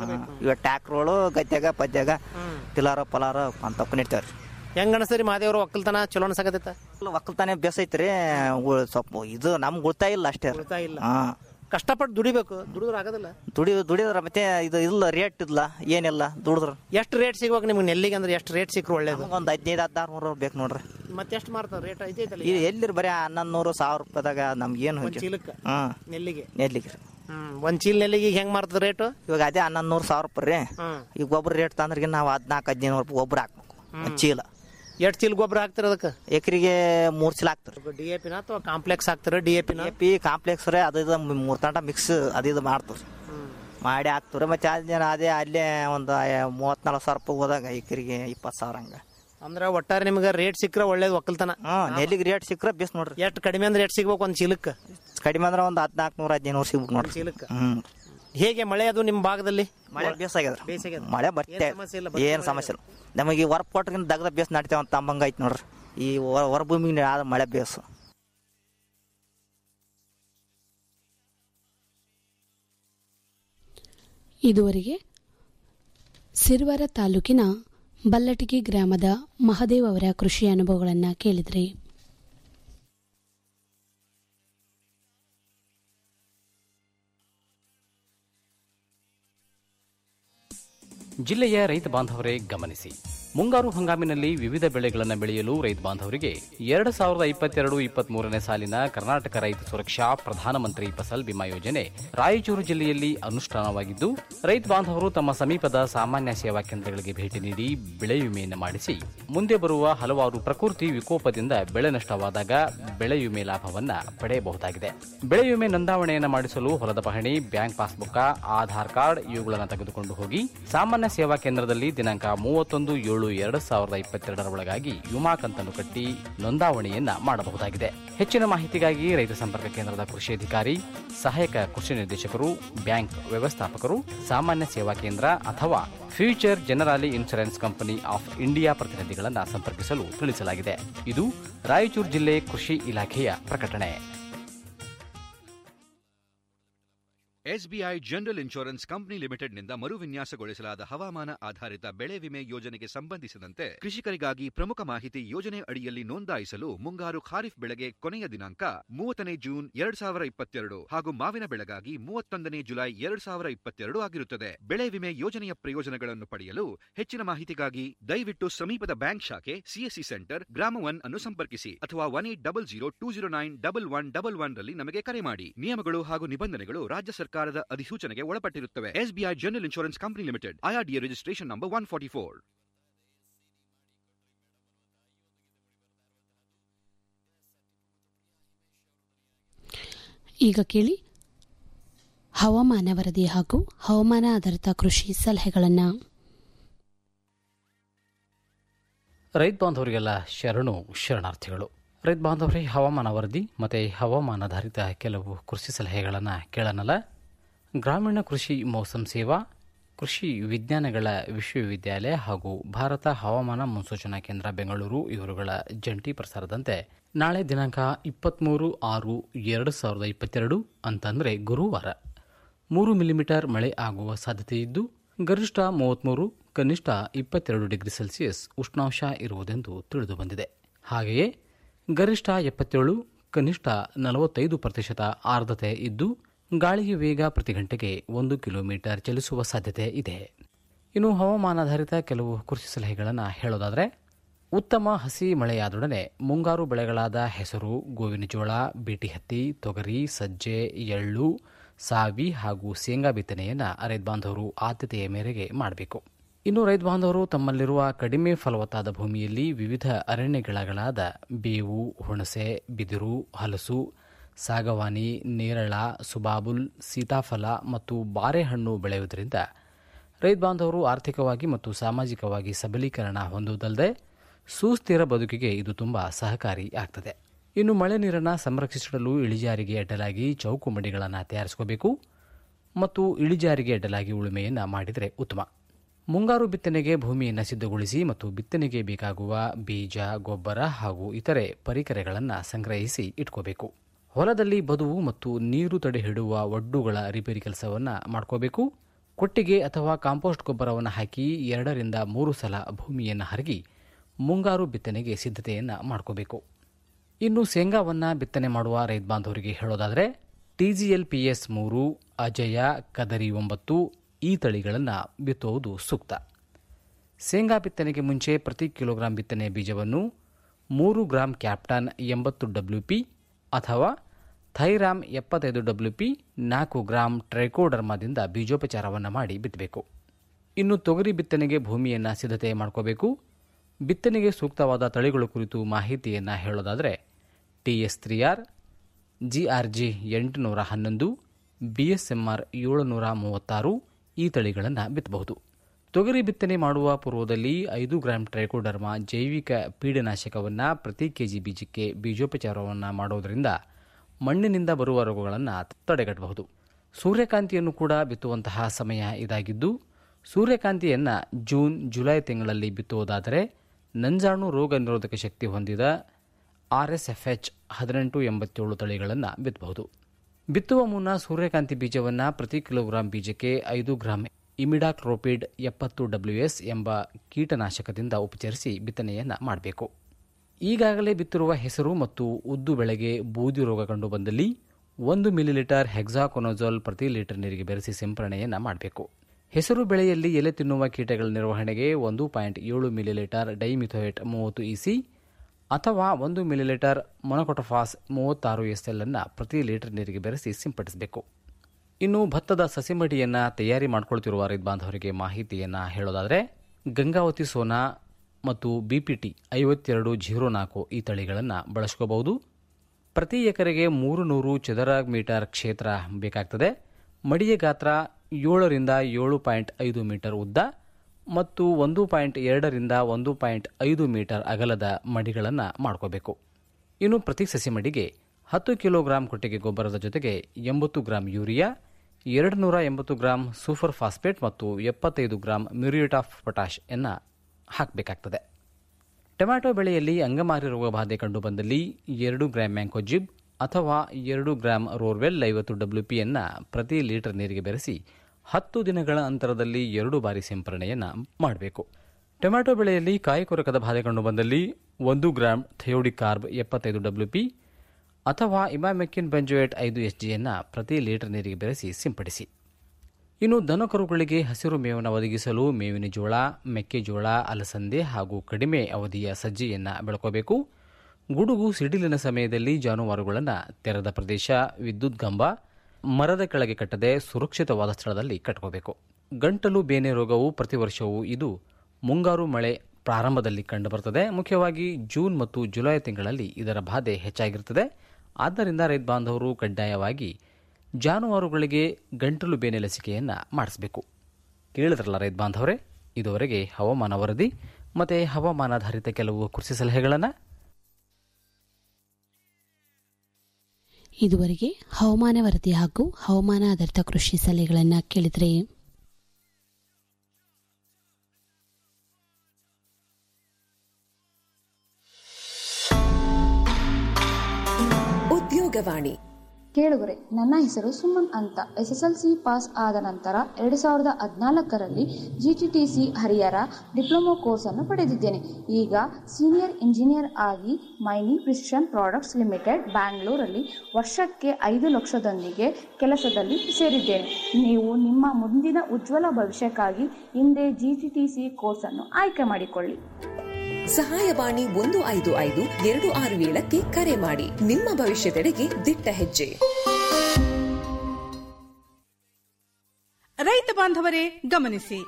ಇವ ಟ್ಯಾಕ್ರೋಳು ಗದ್ಯಾಗ ಪದ್ಯಾಗ ಟಿಲಾರ ಪಲಾರ ಅಂತ ನಿಡ್ತಾವ್ರಿ ಹೆಂಗ್ ಅನಸ್ತರಿ ಮಾದೇವ್ರ ಒಕ್ಕಲ್ತನ ಚಲೋ ಅನ್ಸಕತ್ತೈತ ಒಕ್ಕಲ್ತಾನೆ ಬೇಸೈತ್ರಿ ಉಳ್- ಸ್ವಲ್ಪ ಇದು ನಮ್ಗೆ ಉಳಿತಾಯ ಇಲ್ಲ ಅಷ್ಟೇ ಉಳಿತಾಯ ಇಲ್ಲ. ಹಾ ಕಷ್ಟಪಟ್ಟು ದುಡಿಬೇಕು ದುಡಿದ್ರ ಆಗೋದಿಲ್ಲ ದುಡಿ ದುಡಿದ್ರ ಮತ್ತೆ ಇದು ಇಲ್ಲ ರೇಟ್ ಇಲ್ಲ ಏನಿಲ್ಲ ದುಡಿದ್ರ ಎಷ್ಟು ರೇಟ್ ಸಿಗ್ಬೇಕು ನಿಮ್ಗೆ ನೆಲ್ಲಿಗೆ ಅಂದ್ರೆ ಎಷ್ಟು ರೇಟ್ ಸಿಕ್ರು ಒಳ್ಳೇದು ಒಂದು ಹದಿನೈದು ಹದಿನಾರು ನೂರು ಬೇಕು ನೋಡ್ರಿ ಮತ್ತೆ ಎಷ್ಟು ಮಾರ್ತಾರ ರೇಟ್ ಐತೈತಲ್ಲ ಇದು ಎಲ್ಲಿರ್ ಬರೀ ಹನ್ನೊಂದು ನೂರು ಸಾವಿರ ರೂಪಾಯಿದಾಗ ನಮ್ಗೆ ಏನು ಒಂದ್ ಚೀಲಕ್ಕೆ ಹ್ಮ್ ನೆಲ್ಲಿಗೆ ನೆಲ್ಲಿಗೆ ರೀ ಹ್ಮ್ ಒಂದ್ ಚೀಲ ನೆಲ್ಲಿಗೆ ಹೆಂಗ್ ಮಾರ್ತದ ರೇಟ್ ಇವಾಗ ಅದೇ ಹನ್ನೊಂದು ನೂರು ಸಾವಿರ ರೂಪಾಯಿ ರೀ ಹ್ಮ್ ಈಗ ಗೊಬ್ಬರ ರೇಟ್ ತಂದ್ರಿಗೆ ನಾವು ಹದಿನಾಲ್ಕು ಹದಿನೈದು ನೂರು ರೂಪಾಯಿ ಗೊಬ್ಬರ ಹಾಕ್ಬೇಕು ಒಂದ್ ಚೀಲ ಎಷ್ಟು ಚೀಲ ಗೊಬ್ಬರ ಹಾಕ್ತಿರ ಅದಕ್ಕೆ ಎಕರೆಗೆ ಮೂರು ಚೀಲ ಹಾಕ್ತಾರೆ ಡಿ ಎ ಪಿನ ಅಥವಾ ಕಾಂಪ್ಲೆಕ್ಸ್ ಹಾಕ್ತಾರ ಡಿ ಎ ಪಿನ ಎ ಪಿ ಕಾಂಪ್ಲೆಕ್ಸ್ ರೀ ಅದು ಇದು ಮೂರು ತಂಟ ಮಿಕ್ಸ್ ಅದು ಇದು ಮಾಡ್ತಾರೆ ಮಾಡಿ ಹಾಕ್ತಾರೆ ಮತ್ತೆ ಅದೇ ಅದೇ ಅಲ್ಲೇ ಒಂದು ಮೂವತ್ತು ನಲ್ವತ್ತು ಸಾವಿರ ರೂಪಾಯಿ ಹೋದಾಗ ಎಕರೆಗೆ ಇಪ್ಪತ್ತು ಸಾವಿರ ಹಂಗೆ ಅಂದ್ರೆ ಒಟ್ಟಾರೆ ನಿಮ್ಗೆ ರೇಟ್ ಸಿಕ್ಕರೆ ಒಳ್ಳೇದು ಒಕ್ಕಲ್ತನ ಹ್ಞೂ ನೆಲ್ಲಿಗೆ ರೇಟ್ ಸಿಕ್ಕರೆ ಬೇಸ್ ನೋಡ್ರಿ ಎಷ್ಟು ಕಡಿಮೆ ಅಂದ್ರೆ ರೇಟ್ ಸಿಗ್ಬೇಕು ಒಂದು ಚೀಲಕ್ಕೆ ಕಡಿಮೆ ಅಂದ್ರೆ ಒಂದು ಹದಿನಾಲ್ಕು ನೂರ ಹದಿನೈದು ನೂರು ಸಿಗ್ಬೇಕು ನೋಡ್ರಿ ಚೀಲಕ್ಕೆ ಹ್ಞೂ ಹೇಗೆ ಮಳೆ ಅದು ನಿಮ್ಮ ಭಾಗದಲ್ಲಿ ಮಳೆ ಬೇಸಾಗ್ಯದ ಬೇಸಾಗ್ಯದ. ಮಳೆ ಏನ್ ಬರ್ತೇ ಸಮಸ್ಯೆ ಇಲ್ಲ, ಏನು ಸಮಸ್ಯೆ ಇಲ್ಲ ನಮಗೆ ಈ ಹೊರಪ್ ಕೊಟ್ರಿಗಿಂತ ದಗದ ಬೇಸ್ ನಡಿತೇವೆ ಅಂತ ಅಂಬಂಗ ಐತಿ ನೋಡ್ರಿ ಈ ಹೊರ ಭೂಮಿಗೆ ಆದ ಮಳೆ ಬೇಸು ಇದುವರೆಗೆ ಸಿರುವಾರ ತಾಲೂಕಿನ ಬಲ್ಲಟಿಗಿ ಗ್ರಾಮದ ಮಹದೇವ್ ಅವರ ಕೃಷಿ ಅನುಭವಗಳನ್ನು ಕೇಳಿದ್ರಿ ಜಿಲ್ಲೆಯ ರೈತ ಬಾಂಧವರೇ ಗಮನಿಸಿ ಮುಂಗಾರು ಹಂಗಾಮಿನಲ್ಲಿ ವಿವಿಧ ಬೆಳೆಗಳನ್ನು ಬೆಳೆಯಲು ರೈತ ಬಾಂಧವರಿಗೆ ಎರಡು ಸಾವಿರದ ಇಪ್ಪತ್ತೆರಡು ಇಪ್ಪತ್ಮೂರನೇ ಸಾಲಿನ ಕರ್ನಾಟಕ ರೈತ ಸುರಕ್ಷಾ ಪ್ರಧಾನಮಂತ್ರಿ ಫಸಲ್ ಬಿಮಾ ಯೋಜನೆ ರಾಯಚೂರು ಜಿಲ್ಲೆಯಲ್ಲಿ ಅನುಷ್ಠಾನವಾಗಿದ್ದು ರೈತ ಬಾಂಧವರು ತಮ್ಮ ಸಮೀಪದ ಸಾಮಾನ್ಯ ಸೇವಾ ಕೇಂದ್ರಗಳಿಗೆ ಭೇಟಿ ನೀಡಿ ಬೆಳೆ ವಿಮೆಯನ್ನು ಮಾಡಿಸಿ ಮುಂದೆ ಬರುವ ಹಲವಾರು ಪ್ರಕೃತಿ ವಿಕೋಪದಿಂದ ಬೆಳೆ ನಷ್ಟವಾದಾಗ ಬೆಳೆ ವಿಮೆ ಲಾಭವನ್ನ ಪಡೆಯಬಹುದಾಗಿದೆ ಬೆಳೆ ವಿಮೆ ನೋಂದಾವಣೆಯನ್ನು ಮಾಡಿಸಲು ಹೊಲದ ಪಹಣಿ ಬ್ಯಾಂಕ್ ಪಾಸ್ಬುಕ್ ಆಧಾರ್ ಕಾರ್ಡ್ ಇವುಗಳನ್ನು ತೆಗೆದುಕೊಂಡು ಹೋಗಿ ಸಾಮಾನ್ಯ ಸೇವಾ ಕೇಂದ್ರದಲ್ಲಿ ದಿನಾಂಕ ಮೂವತ್ತೊಂದು ಏಳು ಎರಡು ಸಾವಿರದ ಇಪ್ಪತ್ತೆರಡರ ಒಳಗಾಗಿ ವಿಮಾ ಕಂತನ್ನು ಕಟ್ಟಿ ನೋಂದಾವಣೆಯನ್ನ ಮಾಡಬಹುದಾಗಿದೆ ಹೆಚ್ಚಿನ ಮಾಹಿತಿಗಾಗಿ ರೈತ ಸಂಪರ್ಕ ಕೇಂದ್ರದ ಕೃಷಿ ಅಧಿಕಾರಿ ಸಹಾಯಕ ಕೃಷಿ ನಿರ್ದೇಶಕರು ಬ್ಯಾಂಕ್ ವ್ಯವಸ್ಥಾಪಕರು ಸಾಮಾನ್ಯ ಸೇವಾ ಕೇಂದ್ರ ಅಥವಾ Future Generali insurance company of India ಪ್ರತಿನಿಧಿಗಳನ್ನು ಸಂಪರ್ಕಿಸಲು ತಿಳಿಸಲಾಗಿದೆ ಇದು ರಾಯಚೂರು ಜಿಲ್ಲೆ ಕೃಷಿ ಇಲಾಖೆಯ ಪ್ರಕಟಣೆ ಎಸ್ಬಿಐ ಜನರಲ್ ಇನ್ಶೂರೆನ್ಸ್ ಕಂಪನಿ ಲಿಮಿಟೆಡ್ನಿಂದ ಮರುವಿನ್ಯಾಸಗೊಳಿಸಲಾದ ಹವಾಮಾನ ಆಧಾರಿತ ಬೆಳೆ ವಿಮೆ ಯೋಜನೆಗೆ ಸಂಬಂಧಿಸಿದಂತೆ ಕೃಷಿಕರಿಗಾಗಿ ಪ್ರಮುಖ ಮಾಹಿತಿ ಯೋಜನೆ ಅಡಿಯಲ್ಲಿ ನೋಂದಾಯಿಸಲು ಮುಂಗಾರು ಖಾರಿಫ್ ಬೆಳೆಗೆ ಕೊನೆಯ ದಿನಾಂಕ ಮೂವತ್ತನೇ ಜೂನ್ ಎರಡ್ ಸಾವಿರ ಇಪ್ಪತ್ತೆರಡು ಹಾಗೂ ಮಾವಿನ ಬೆಳೆಗಾಗಿ ಮೂವತ್ತೊಂದನೇ ಜುಲೈ ಎರಡ್ ಸಾವಿರ ಇಪ್ಪತ್ತೆರಡು ಆಗಿರುತ್ತದೆ ಬೆಳೆ ವಿಮೆ ಯೋಜನೆಯ ಪ್ರಯೋಜನಗಳನ್ನು ಪಡೆಯಲು ಹೆಚ್ಚಿನ ಮಾಹಿತಿಗಾಗಿ ದಯವಿಟ್ಟು ಸಮೀಪದ ಬ್ಯಾಂಕ್ ಶಾಖೆ ಸಿಎಸ್ಸಿ ಸೆಂಟರ್ ಗ್ರಾಮ ಒನ್ ಅನ್ನು ಸಂಪರ್ಕಿಸಿ ಅಥವಾ one eight double zero two zero nine double one double one ರಲ್ಲಿ ನಮಗೆ ಕರೆ ಮಾಡಿ ನಿಯಮಗಳು ಹಾಗೂ ನಿಬಂಧನೆಗಳು ರಾಜ್ಯ ಸರ್ಕಾರದ ಅಧಿಸೂಚನೆಗೆ ಒಳಪಟ್ಟಿರುತ್ತವೆ SBI general insurance company limited IRDA registration number one forty four ಈಗ ಕೇಳಿ ಹವಾಮಾನ ವರದಿ ಹಾಗೂ ಹವಾಮಾನ ಆಧಾರಿತ ಕೃಷಿ ಸಲಹೆಗಳನ್ನು ರೈತ ಬಾಂಧವರಿಗೆಲ್ಲ ಶರಣು ಶರಣಾರ್ಥಿಗಳು ರೈತ ಬಾಂಧವರೇ ಹವಾಮಾನ ವರದಿ ಮತ್ತು ಹವಾಮಾನಾಧಾರಿತ ಕೆಲವು ಕೃಷಿ ಸಲಹೆಗಳನ್ನು ಕೇಳೋಣಲ್ಲ ಗ್ರಾಮೀಣ ಕೃಷಿ ಮೌಸಮ್ ಸೇವಾ ಕೃಷಿ ವಿಜ್ಞಾನಗಳ ವಿಶ್ವವಿದ್ಯಾಲಯ ಹಾಗೂ ಭಾರತ ಹವಾಮಾನ ಮುನ್ಸೂಚನಾ ಕೇಂದ್ರ ಬೆಂಗಳೂರು ಇವರುಗಳ ಜಂಟಿ ಪ್ರಸಾರದಂತೆ ನಾಳೆ ದಿನಾಂಕ ಇಪ್ಪತ್ತ್ಮೂರು ಆರು ಎರಡು ಸಾವಿರದ ಇಪ್ಪತ್ತೆರಡು ಅಂತಂದರೆ ಗುರುವಾರ ಮೂರು ಮಿಲಿಮೀಟರ್ ಮಳೆ ಆಗುವ ಸಾಧ್ಯತೆ ಇದ್ದು ಗರಿಷ್ಠ ಮೂವತ್ತ್ಮೂರು ಕನಿಷ್ಠ ಇಪ್ಪತ್ತೆರಡು ಡಿಗ್ರಿ ಸೆಲ್ಸಿಯಸ್ ಉಷ್ಣಾಂಶ ಇರುವುದೆಂದು ತಿಳಿದುಬಂದಿದೆ ಹಾಗೆಯೇ ಗರಿಷ್ಠ ಎಪ್ಪತ್ತೇಳು ಕನಿಷ್ಠ ನಲವತ್ತೈದು ಪ್ರತಿಶತ ಆರ್ದ್ರತೆ ಇದ್ದು ಗಾಳಿಯ ವೇಗ ಪ್ರತಿ ಗಂಟೆಗೆ ಒಂದು ಕಿಲೋಮೀಟರ್ ಚಲಿಸುವ ಸಾಧ್ಯತೆ ಇದೆ ಇನ್ನು ಹವಾಮಾನಾಧಾರಿತ ಕೆಲವು ಕೃಷಿ ಸಲಹೆಗಳನ್ನು ಹೇಳೋದಾದರೆ ಉತ್ತಮ ಹಸಿ ಮಳೆಯಾದೊಡನೆ ಮುಂಗಾರು ಬೆಳೆಗಳಾದ ಹೆಸರು ಗೋವಿನ ಜೋಳ ಬೀಟಿ ಹತ್ತಿ ತೊಗರಿ ಸಜ್ಜೆ ಎಳ್ಳು ಸಾವಿ ಹಾಗೂ ಶೇಂಗಾ ಬಿತ್ತನೆಯನ್ನು ರೈತ ಬಾಂಧವರು ಆದ್ಯತೆಯ ಮೇರೆಗೆ ಮಾಡಬೇಕು ಇನ್ನು ರೈತ ಬಾಂಧವರು ತಮ್ಮಲ್ಲಿರುವ ಕಡಿಮೆ ಫಲವತ್ತಾದ ಭೂಮಿಯಲ್ಲಿ ವಿವಿಧ ಅರಣ್ಯಗಿಳಗಳಾದ ಬೇವು ಹುಣಸೆ ಬಿದಿರು ಹಲಸು ಸಾಗವಾನಿ ನೇರಳ ಸುಬಾಬುಲ್ ಸೀತಾಫಲ ಮತ್ತು ಬಾರೆಹಣ್ಣು ಬೆಳೆಯುವುದರಿಂದ ರೈತ ಬಾಂಧವರು ಆರ್ಥಿಕವಾಗಿ ಮತ್ತು ಸಾಮಾಜಿಕವಾಗಿ ಸಬಲೀಕರಣ ಹೊಂದುವುದಲ್ಲದೆ ಸುಸ್ಥಿರ ಬದುಕಿಗೆ ಇದು ತುಂಬ ಸಹಕಾರಿ ಆಗ್ತದೆ ಇನ್ನು ಮಳೆ ನೀರನ್ನು ಸಂರಕ್ಷಿಸಿಡಲು ಇಳಿಜಾರಿಗೆ ಅಡ್ಡಲಾಗಿ ಚೌಕು ಮಡಿಗಳನ್ನು ತಯಾರಿಸಿಕೋಬೇಕು ಮತ್ತು ಇಳಿಜಾರಿಗೆ ಅಡ್ಡಲಾಗಿ ಉಳುಮೆಯನ್ನು ಮಾಡಿದರೆ ಉತ್ತಮ ಮುಂಗಾರು ಬಿತ್ತನೆಗೆ ಭೂಮಿಯನ್ನು ಸಿದ್ಧಗೊಳಿಸಿ ಮತ್ತು ಬಿತ್ತನೆಗೆ ಬೇಕಾಗುವ ಬೀಜ ಗೊಬ್ಬರ ಹಾಗೂ ಇತರೆ ಪರಿಕರಗಳನ್ನು ಸಂಗ್ರಹಿಸಿ ಇಟ್ಕೋಬೇಕು ಹೊಲದಲ್ಲಿ ಬದುವು ಮತ್ತು ನೀರು ತಡೆ ಹಿಡುವ ಒಡ್ಡುಗಳ ರಿಪೇರಿ ಕೆಲಸವನ್ನು ಮಾಡ್ಕೋಬೇಕು ಕೊಟ್ಟಿಗೆ ಅಥವಾ ಕಾಂಪೋಸ್ಟ್ ಗೊಬ್ಬರವನ್ನು ಹಾಕಿ ಎರಡರಿಂದ ಮೂರು ಸಲ ಭೂಮಿಯನ್ನು ಹರಗಿ ಮುಂಗಾರು ಬಿತ್ತನೆಗೆ ಸಿದ್ಧತೆಯನ್ನು ಮಾಡ್ಕೋಬೇಕು ಇನ್ನು ಶೇಂಗಾವನ್ನು ಬಿತ್ತನೆ ಮಾಡುವ ರೈತ ಬಾಂಧವರಿಗೆ ಹೇಳೋದಾದರೆ ಟಿಜಿಎಲ್ ಪಿಎಸ್ ಮೂರು ಅಜಯ ಕದರಿ ಒಂಬತ್ತು ಈ ತಳಿಗಳನ್ನು ಬಿತ್ತುವುದು ಸೂಕ್ತ ಶೇಂಗಾ ಬಿತ್ತನೆಗೆ ಮುಂಚೆ ಪ್ರತಿ ಕಿಲೋಗ್ರಾಂ ಬಿತ್ತನೆ ಬೀಜವನ್ನು ಮೂರು ಗ್ರಾಂ ಕ್ಯಾಪ್ಟನ್ ಎಂಬತ್ತು ಡಬ್ಲ್ಯೂ ಪಿ ಅಥವಾ ಥೈರಾಮ್ ಎಪ್ಪತ್ತೈದು ಡಬ್ಲ್ಯೂ ಪಿ ನಾಲ್ಕು ಗ್ರಾಂ ಟ್ರೈಕೋಡರ್ಮಾದಿಂದ ಬೀಜೋಪಚಾರವನ್ನು ಮಾಡಿ ಬಿತ್ತಬೇಕು ಇನ್ನು ತೊಗರಿ ಬಿತ್ತನೆಗೆ ಭೂಮಿಯನ್ನು ಸಿದ್ಧತೆ ಮಾಡ್ಕೋಬೇಕು ಬಿತ್ತನೆಗೆ ಸೂಕ್ತವಾದ ತಳಿಗಳ ಕುರಿತು ಮಾಹಿತಿಯನ್ನು ಹೇಳೋದಾದರೆ T S three R G R G ಎಂಟುನೂರ ಹನ್ನೊಂದು ಬಿಎಸ್ಎಂಆರ್ ಏಳುನೂರ ಮೂವತ್ತಾರು ಈ ತಳಿಗಳನ್ನು ಬಿತ್ತಬಹುದು ತೊಗರಿ ಬಿತ್ತನೆ ಮಾಡುವ ಪೂರ್ವದಲ್ಲಿ ಐದು ಗ್ರಾಂ ಟ್ರೈಕೋಡರ್ಮಾ ಜೈವಿಕ ಪೀಡನಾಶಕವನ್ನು ಪ್ರತಿ ಕೆಜಿ ಬೀಜಕ್ಕೆ ಬೀಜೋಪಚಾರವನ್ನು ಮಾಡುವುದರಿಂದ ಮಣ್ಣಿನಿಂದ ಬರುವ ರೋಗಗಳನ್ನು ತಡೆಗಟ್ಟಬಹುದು ಸೂರ್ಯಕಾಂತಿಯನ್ನು ಕೂಡ ಬಿತ್ತುವಂತಹ ಸಮಯ ಇದಾಗಿದ್ದು ಸೂರ್ಯಕಾಂತಿಯನ್ನು ಜೂನ್ ಜುಲೈ ತಿಂಗಳಲ್ಲಿ ಬಿತ್ತುವುದಾದರೆ ನಂಜಾಣು ರೋಗ ನಿರೋಧಕ ಶಕ್ತಿ ಹೊಂದಿದ ಆರ್ಎಸ್ಎಫ್ಎಚ್ ಹದಿನೆಂಟು ಎಂಬತ್ತೇಳು ತಳಿಗಳನ್ನು ಬಿತ್ತಬಹುದು ಬಿತ್ತುವ ಮುನ್ನ ಸೂರ್ಯಕಾಂತಿ ಬೀಜವನ್ನು ಪ್ರತಿ ಕಿಲೋಗ್ರಾಂ ಬೀಜಕ್ಕೆ ಐದು ಗ್ರಾಂ ಇಮಿಡಾಕ್ರೋಪಿಡ್ ಎಪ್ಪತ್ತು ಡಬ್ಲ್ಯೂಎಸ್ ಎಂಬ ಕೀಟನಾಶಕದಿಂದ ಉಪಚರಿಸಿ ಬಿತ್ತನೆಯನ್ನು ಮಾಡಬೇಕು ಈಗಾಗಲೇ ಬಿತ್ತಿರುವ ಹೆಸರು ಮತ್ತು ಉದ್ದು ಬೆಳೆಗೆ ಬೂದಿ ರೋಗ ಕಂಡು ಬಂದಲ್ಲಿ ಒಂದು ಮಿಲಿಲೀಟರ್ ಹೆಕ್ಸಾಕೊನೋಜೋಲ್ ಪ್ರತಿ ಲೀಟರ್ ನೀರಿಗೆ ಬೆರೆಸಿ ಸಿಂಪರಣೆಯನ್ನು ಮಾಡಬೇಕು ಹೆಸರು ಬೆಳೆಯಲ್ಲಿ ಎಲೆ ತಿನ್ನುವ ಕೀಟಗಳ ನಿರ್ವಹಣೆಗೆ ಒಂದು ಪಾಯಿಂಟ್ ಏಳು ಮಿಲಿಲೀಟರ್ ಡೈಮಿಥೋಯೇಟ್ ಮೂವತ್ತು ಇಸಿ ಅಥವಾ ಒಂದು ಮಿಲಿಲೀಟರ್ ಮೊನಕೊಟಫಾಸ್ ಮೂವತ್ತಾರು ಎಸ್ಎಲ್ ಅನ್ನು ಪ್ರತಿ ಲೀಟರ್ ನೀರಿಗೆ ಬೆರೆಸಿ ಸಿಂಪಡಿಸಬೇಕು ಇನ್ನು ಭತ್ತದ ಸಸಿಮಡಿಯನ್ನು ತಯಾರಿ ಮಾಡಿಕೊಳ್ತಿರುವ ರೈತ ಬಾಂಧವರಿಗೆ ಮಾಹಿತಿಯನ್ನು ಹೇಳೋದಾದರೆ ಗಂಗಾವತಿ ಸೋನಾ ಮತ್ತು ಬಿಪಿಟಿ ಐವತ್ತೆರಡು ಜೀರೋ ನಾಲ್ಕು ಈ ತಳಿಗಳನ್ನು ಬಳಸ್ಕೋಬಹುದು ಪ್ರತಿ ಎಕರೆಗೆ ಮೂರು ನೂರು ಚದರ ಮೀಟರ್ ಕ್ಷೇತ್ರ ಬೇಕಾಗ್ತದೆ ಮಡಿಯ ಗಾತ್ರ ಏಳರಿಂದ ಏಳು ಪಾಯಿಂಟ್ ಐದು ಮೀಟರ್ ಉದ್ದ ಮತ್ತು ಒಂದು ಪಾಯಿಂಟ್ ಎರಡರಿಂದ ಒಂದು ಪಾಯಿಂಟ್ ಐದು ಮೀಟರ್ ಅಗಲದ ಮಡಿಗಳನ್ನು ಮಾಡ್ಕೋಬೇಕು ಇನ್ನು ಪ್ರತಿ ಸಸಿ ಮಡಿಗೆ ಹತ್ತು ಕಿಲೋಗ್ರಾಂ ಕೊಟ್ಟಿಗೆ ಗೊಬ್ಬರದ ಜೊತೆಗೆ ಎಂಬತ್ತು ಗ್ರಾಂ ಯೂರಿಯಾ ಎರಡು ನೂರ ಎಂಬತ್ತು ಗ್ರಾಂ ಸೂಪರ್ ಫಾಸ್ಫೇಟ್ ಮತ್ತು ಎಪ್ಪತ್ತೈದು ಗ್ರಾಂ ಮ್ಯೂರಿಯೇಟ್ ಆಫ್ ಪೊಟ್ಯಾಶ್ ಅನ್ನು ಹಾಕಬೇಕಾಗ್ತದೆ ಟೊಮ್ಯಾಟೊ ಬೆಳೆಯಲ್ಲಿ ಅಂಗಮಾರಿ ರೋಗ ಬಾಧೆ ಕಂಡುಬಂದಲ್ಲಿ ಎರಡು ಗ್ರಾಂ ಮ್ಯಾಂಕೋಜಿಬ್ ಅಥವಾ ಎರಡು ಗ್ರಾಂ ರೋರ್ವೆಲ್ ಐವತ್ತು ಡಬ್ಲ್ಯೂ ಪಿಯನ್ನು ಪ್ರತಿ ಲೀಟರ್ ನೀರಿಗೆ ಬೆರೆಸಿ ಹತ್ತು ದಿನಗಳ ಅಂತರದಲ್ಲಿ ಎರಡು ಬಾರಿ ಸಿಂಪರಣೆಯನ್ನು ಮಾಡಬೇಕು ಟೊಮ್ಯಾಟೊ ಬೆಳೆಯಲ್ಲಿ ಕಾಯಿ ಕೊರಕದ ಬಾಧೆ ಕಂಡುಬಂದಲ್ಲಿ ಒಂದು ಗ್ರಾಂ ಥಯೋಡಿಕಾರ್ಬ್ ಎಪ್ಪತ್ತೈದು ಡಬ್ಲ್ಯೂ ಪಿ ಅಥವಾ ಇಮಾಮೆಕ್ಕಿನ್ ಬೆಂಜೋಯೇಟ್ ಐದು ಎಸ್ ಜಿಯನ್ನು ಪ್ರತಿ ಲೀಟರ್ ನೀರಿಗೆ ಬೆರೆಸಿ ಸಿಂಪಡಿಸಿ ಇನ್ನು ದನಕರುಗಳಿಗೆ ಹಸಿರು ಮೇವನ್ನು ಒದಗಿಸಲು ಮೇವಿನ ಜೋಳ ಮೆಕ್ಕೆಜೋಳ ಅಲಸಂದೆ ಹಾಗೂ ಕಡಿಮೆ ಅವಧಿಯ ಸಜ್ಜೆಯನ್ನು ಬೆಳ್ಕೋಬೇಕು ಗುಡುಗು ಸಿಡಿಲಿನ ಸಮಯದಲ್ಲಿ ಜಾನುವಾರುಗಳನ್ನು ತೆರೆದ ಪ್ರದೇಶ ವಿದ್ಯುತ್ ಕಂಬ ಮರದ ಕೆಳಗೆ ಕಟ್ಟದೆ ಸುರಕ್ಷಿತವಾದ ಸ್ಥಳದಲ್ಲಿ ಕಟ್ಕೋಬೇಕು ಗಂಟಲು ಬೇನೆ ರೋಗವು ಪ್ರತಿ ವರ್ಷವೂ ಇದು ಮುಂಗಾರು ಮಳೆ ಪ್ರಾರಂಭದಲ್ಲಿ ಕಂಡುಬರುತ್ತದೆ ಮುಖ್ಯವಾಗಿ ಜೂನ್ ಮತ್ತು ಜುಲೈ ತಿಂಗಳಲ್ಲಿ ಇದರ ಬಾಧೆ ಹೆಚ್ಚಾಗಿರುತ್ತದೆ ಆದ್ದರಿಂದ ರೈತ ಬಾಂಧವರು ಕಡ್ಡಾಯವಾಗಿ ಜಾನುವಾರುಗಳಿಗೆ ಗಂಟಲು ಬೇನೆ ಲಸಿಕೆಯನ್ನು ಮಾಡಿಸಬೇಕು ಕೇಳಿದ್ರಲ್ಲ ರೈತ ಬಾಂಧವರೇ ಇದುವರೆಗೆ ಹವಾಮಾನ ವರದಿ ಮತ್ತು ಹವಾಮಾನಾಧಾರಿತ ಕೆಲವು ಕೃಷಿ ಸಲಹೆಗಳನ್ನು ಇದುವರೆಗೆ ಹವಾಮಾನ ವರದಿ ಹಾಗೂ ಹವಾಮಾನ ಆಧಾರಿತ ಕೃಷಿ ಸಲಹೆಗಳನ್ನು ಕೇಳಿದರೆ ಉದ್ಯೋಗವಾಣಿ ಕೇಳುಗರೆ ನನ್ನ ಹೆಸರು ಸುಮನ್ ಅಂತ S S L C pass ಆದ ನಂತರ ಎರಡು ಸಾವಿರದ ಹದಿನಾಲ್ಕರಲ್ಲಿ G T T C Harihar diploma ಕೋರ್ಸನ್ನು ಪಡೆದಿದ್ದೇನೆ ಈಗ ಸೀನಿಯರ್ ಇಂಜಿನಿಯರ್ ಆಗಿ ಮೈನಿಂಗ್ ಪ್ರಿಸಿಷನ್ ಪ್ರಾಡಕ್ಟ್ಸ್ ಲಿಮಿಟೆಡ್ ಬ್ಯಾಂಗ್ಳೂರಲ್ಲಿ ವರ್ಷಕ್ಕೆ ಐದು ಲಕ್ಷದೊಂದಿಗೆ ಕೆಲಸದಲ್ಲಿ ಸೇರಿದ್ದೇನೆ ನೀವು ನಿಮ್ಮ ಮುಂದಿನ ಉಜ್ವಲ ಭವಿಷ್ಯಕ್ಕಾಗಿ ಹಿಂದೆ ಜಿ ಟಿ ಟಿ ಸಿ ಕೋರ್ಸನ್ನು ಆಯ್ಕೆ ಮಾಡಿಕೊಳ್ಳಿ ಸಹಾಯವಾಣಿ ಒಂದು ಐದು ಐದು ಎರಡು ಆರು ಏಳಕ್ಕೆ ಕರೆ ಮಾಡಿ ನಿಮ್ಮ ಭವಿಷ್ಯದೆಡೆಗೆ ದಿಟ್ಟ ಹೆಜ್ಜೆ ರೈತ ಬಾಂಧವರೇ ಗಮನಿಸಿ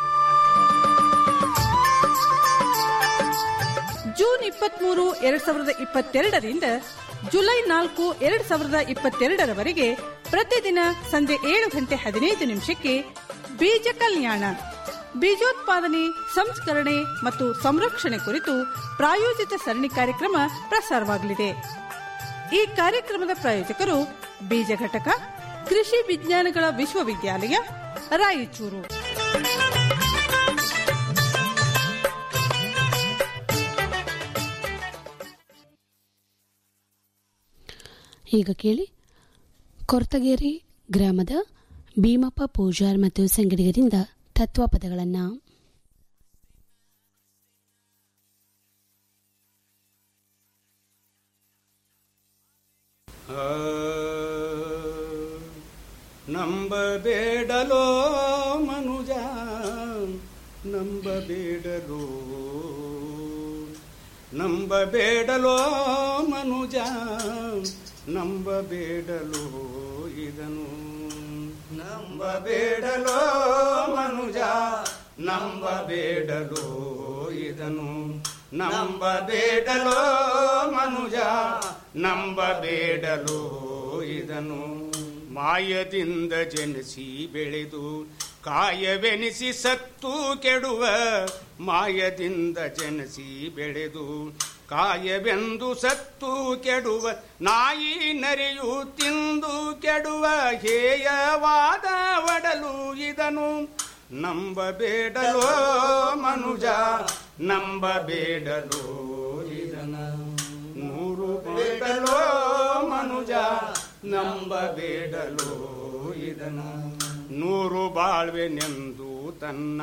ಜೂನ್ ಇಪ್ಪತ್ಮೂರು ಎರಡ್ ಸಾವಿರದ ಇಪ್ಪತ್ತೆರಡರಿಂದ ಜುಲೈ ನಾಲ್ಕು ಎರಡ್ ಸಾವಿರದ ಇಪ್ಪತ್ತೆರಡರವರೆಗೆ ಪ್ರತಿದಿನ ಸಂಜೆ ಏಳು ಗಂಟೆ ಹದಿನೈದು ನಿಮಿಷಕ್ಕೆ ಬೀಜ ಕಲ್ಯಾಣ ಬೀಜೋತ್ಪಾದನೆ ಸಂಸ್ಕರಣೆ ಮತ್ತು ಸಂರಕ್ಷಣೆ ಕುರಿತು ಪ್ರಾಯೋಜಿತ ಸರಣಿ ಕಾರ್ಯಕ್ರಮ ಪ್ರಸಾರವಾಗಲಿದೆ ಈ ಕಾರ್ಯಕ್ರಮದ ಪ್ರಾಯೋಜಕರು ಬೀಜ ಘಟಕ ಕೃಷಿ ವಿಜ್ಞಾನಗಳ ವಿಶ್ವವಿದ್ಯಾಲಯ ರಾಯಚೂರು ಈಗ ಕೇಳಿ ಕೊರ್ತಗೇರಿ ಗ್ರಾಮದ ಭೀಮಪ್ಪ ಪೂಜಾರ್ ಮತ್ತು ಸಂಗಡಿಗರಿಂದ ತತ್ವಪದಗಳನ್ನು ನಂಬಬೇಡಲೋ ಮನುಜ ನಂಬಬೇಡಲೋ ನಂಬಬೇಡಲೋ ಮನುಜ ನಂಬಬೇಡಲೋ ಇದನು ನಂಬಬೇಡಲೋ ಮನುಜ ನಂಬಬೇಡಲೋ ಇದನು ನಂಬಬೇಡಲೋ ಮನುಜ ನಂಬಬೇಡಲೋ ಇದನು ಮಾಯದಿಂದ ಜನಿಸಿ ಬೆಳೆದು ಕಾಯವೆನಿಸಿ ಸತ್ತು ಕೆಡುವ ಮಾಯದಿಂದ ಜನಿಸಿ ಬೆಳೆದು ಕಾಯವೆಂದು ಸತ್ತು ಕೆಡುವ ನಾಯಿ ನರಿಯು ತಿಂದು ಕೆಡುವ ಹೇಯವಾದ ಒಡಲು ಇದನು ನಂಬಬೇಡಲೋ ಮನುಜ ನಂಬಬೇಡಲೋ ಇದನ ನೂರು ಬೇಡಲೋ ಮನುಜ ನಂಬಬೇಡಲೋ ಇದನ ನೂರು ಬಾಳ್ವೆನೆಂದು ತನ್ನ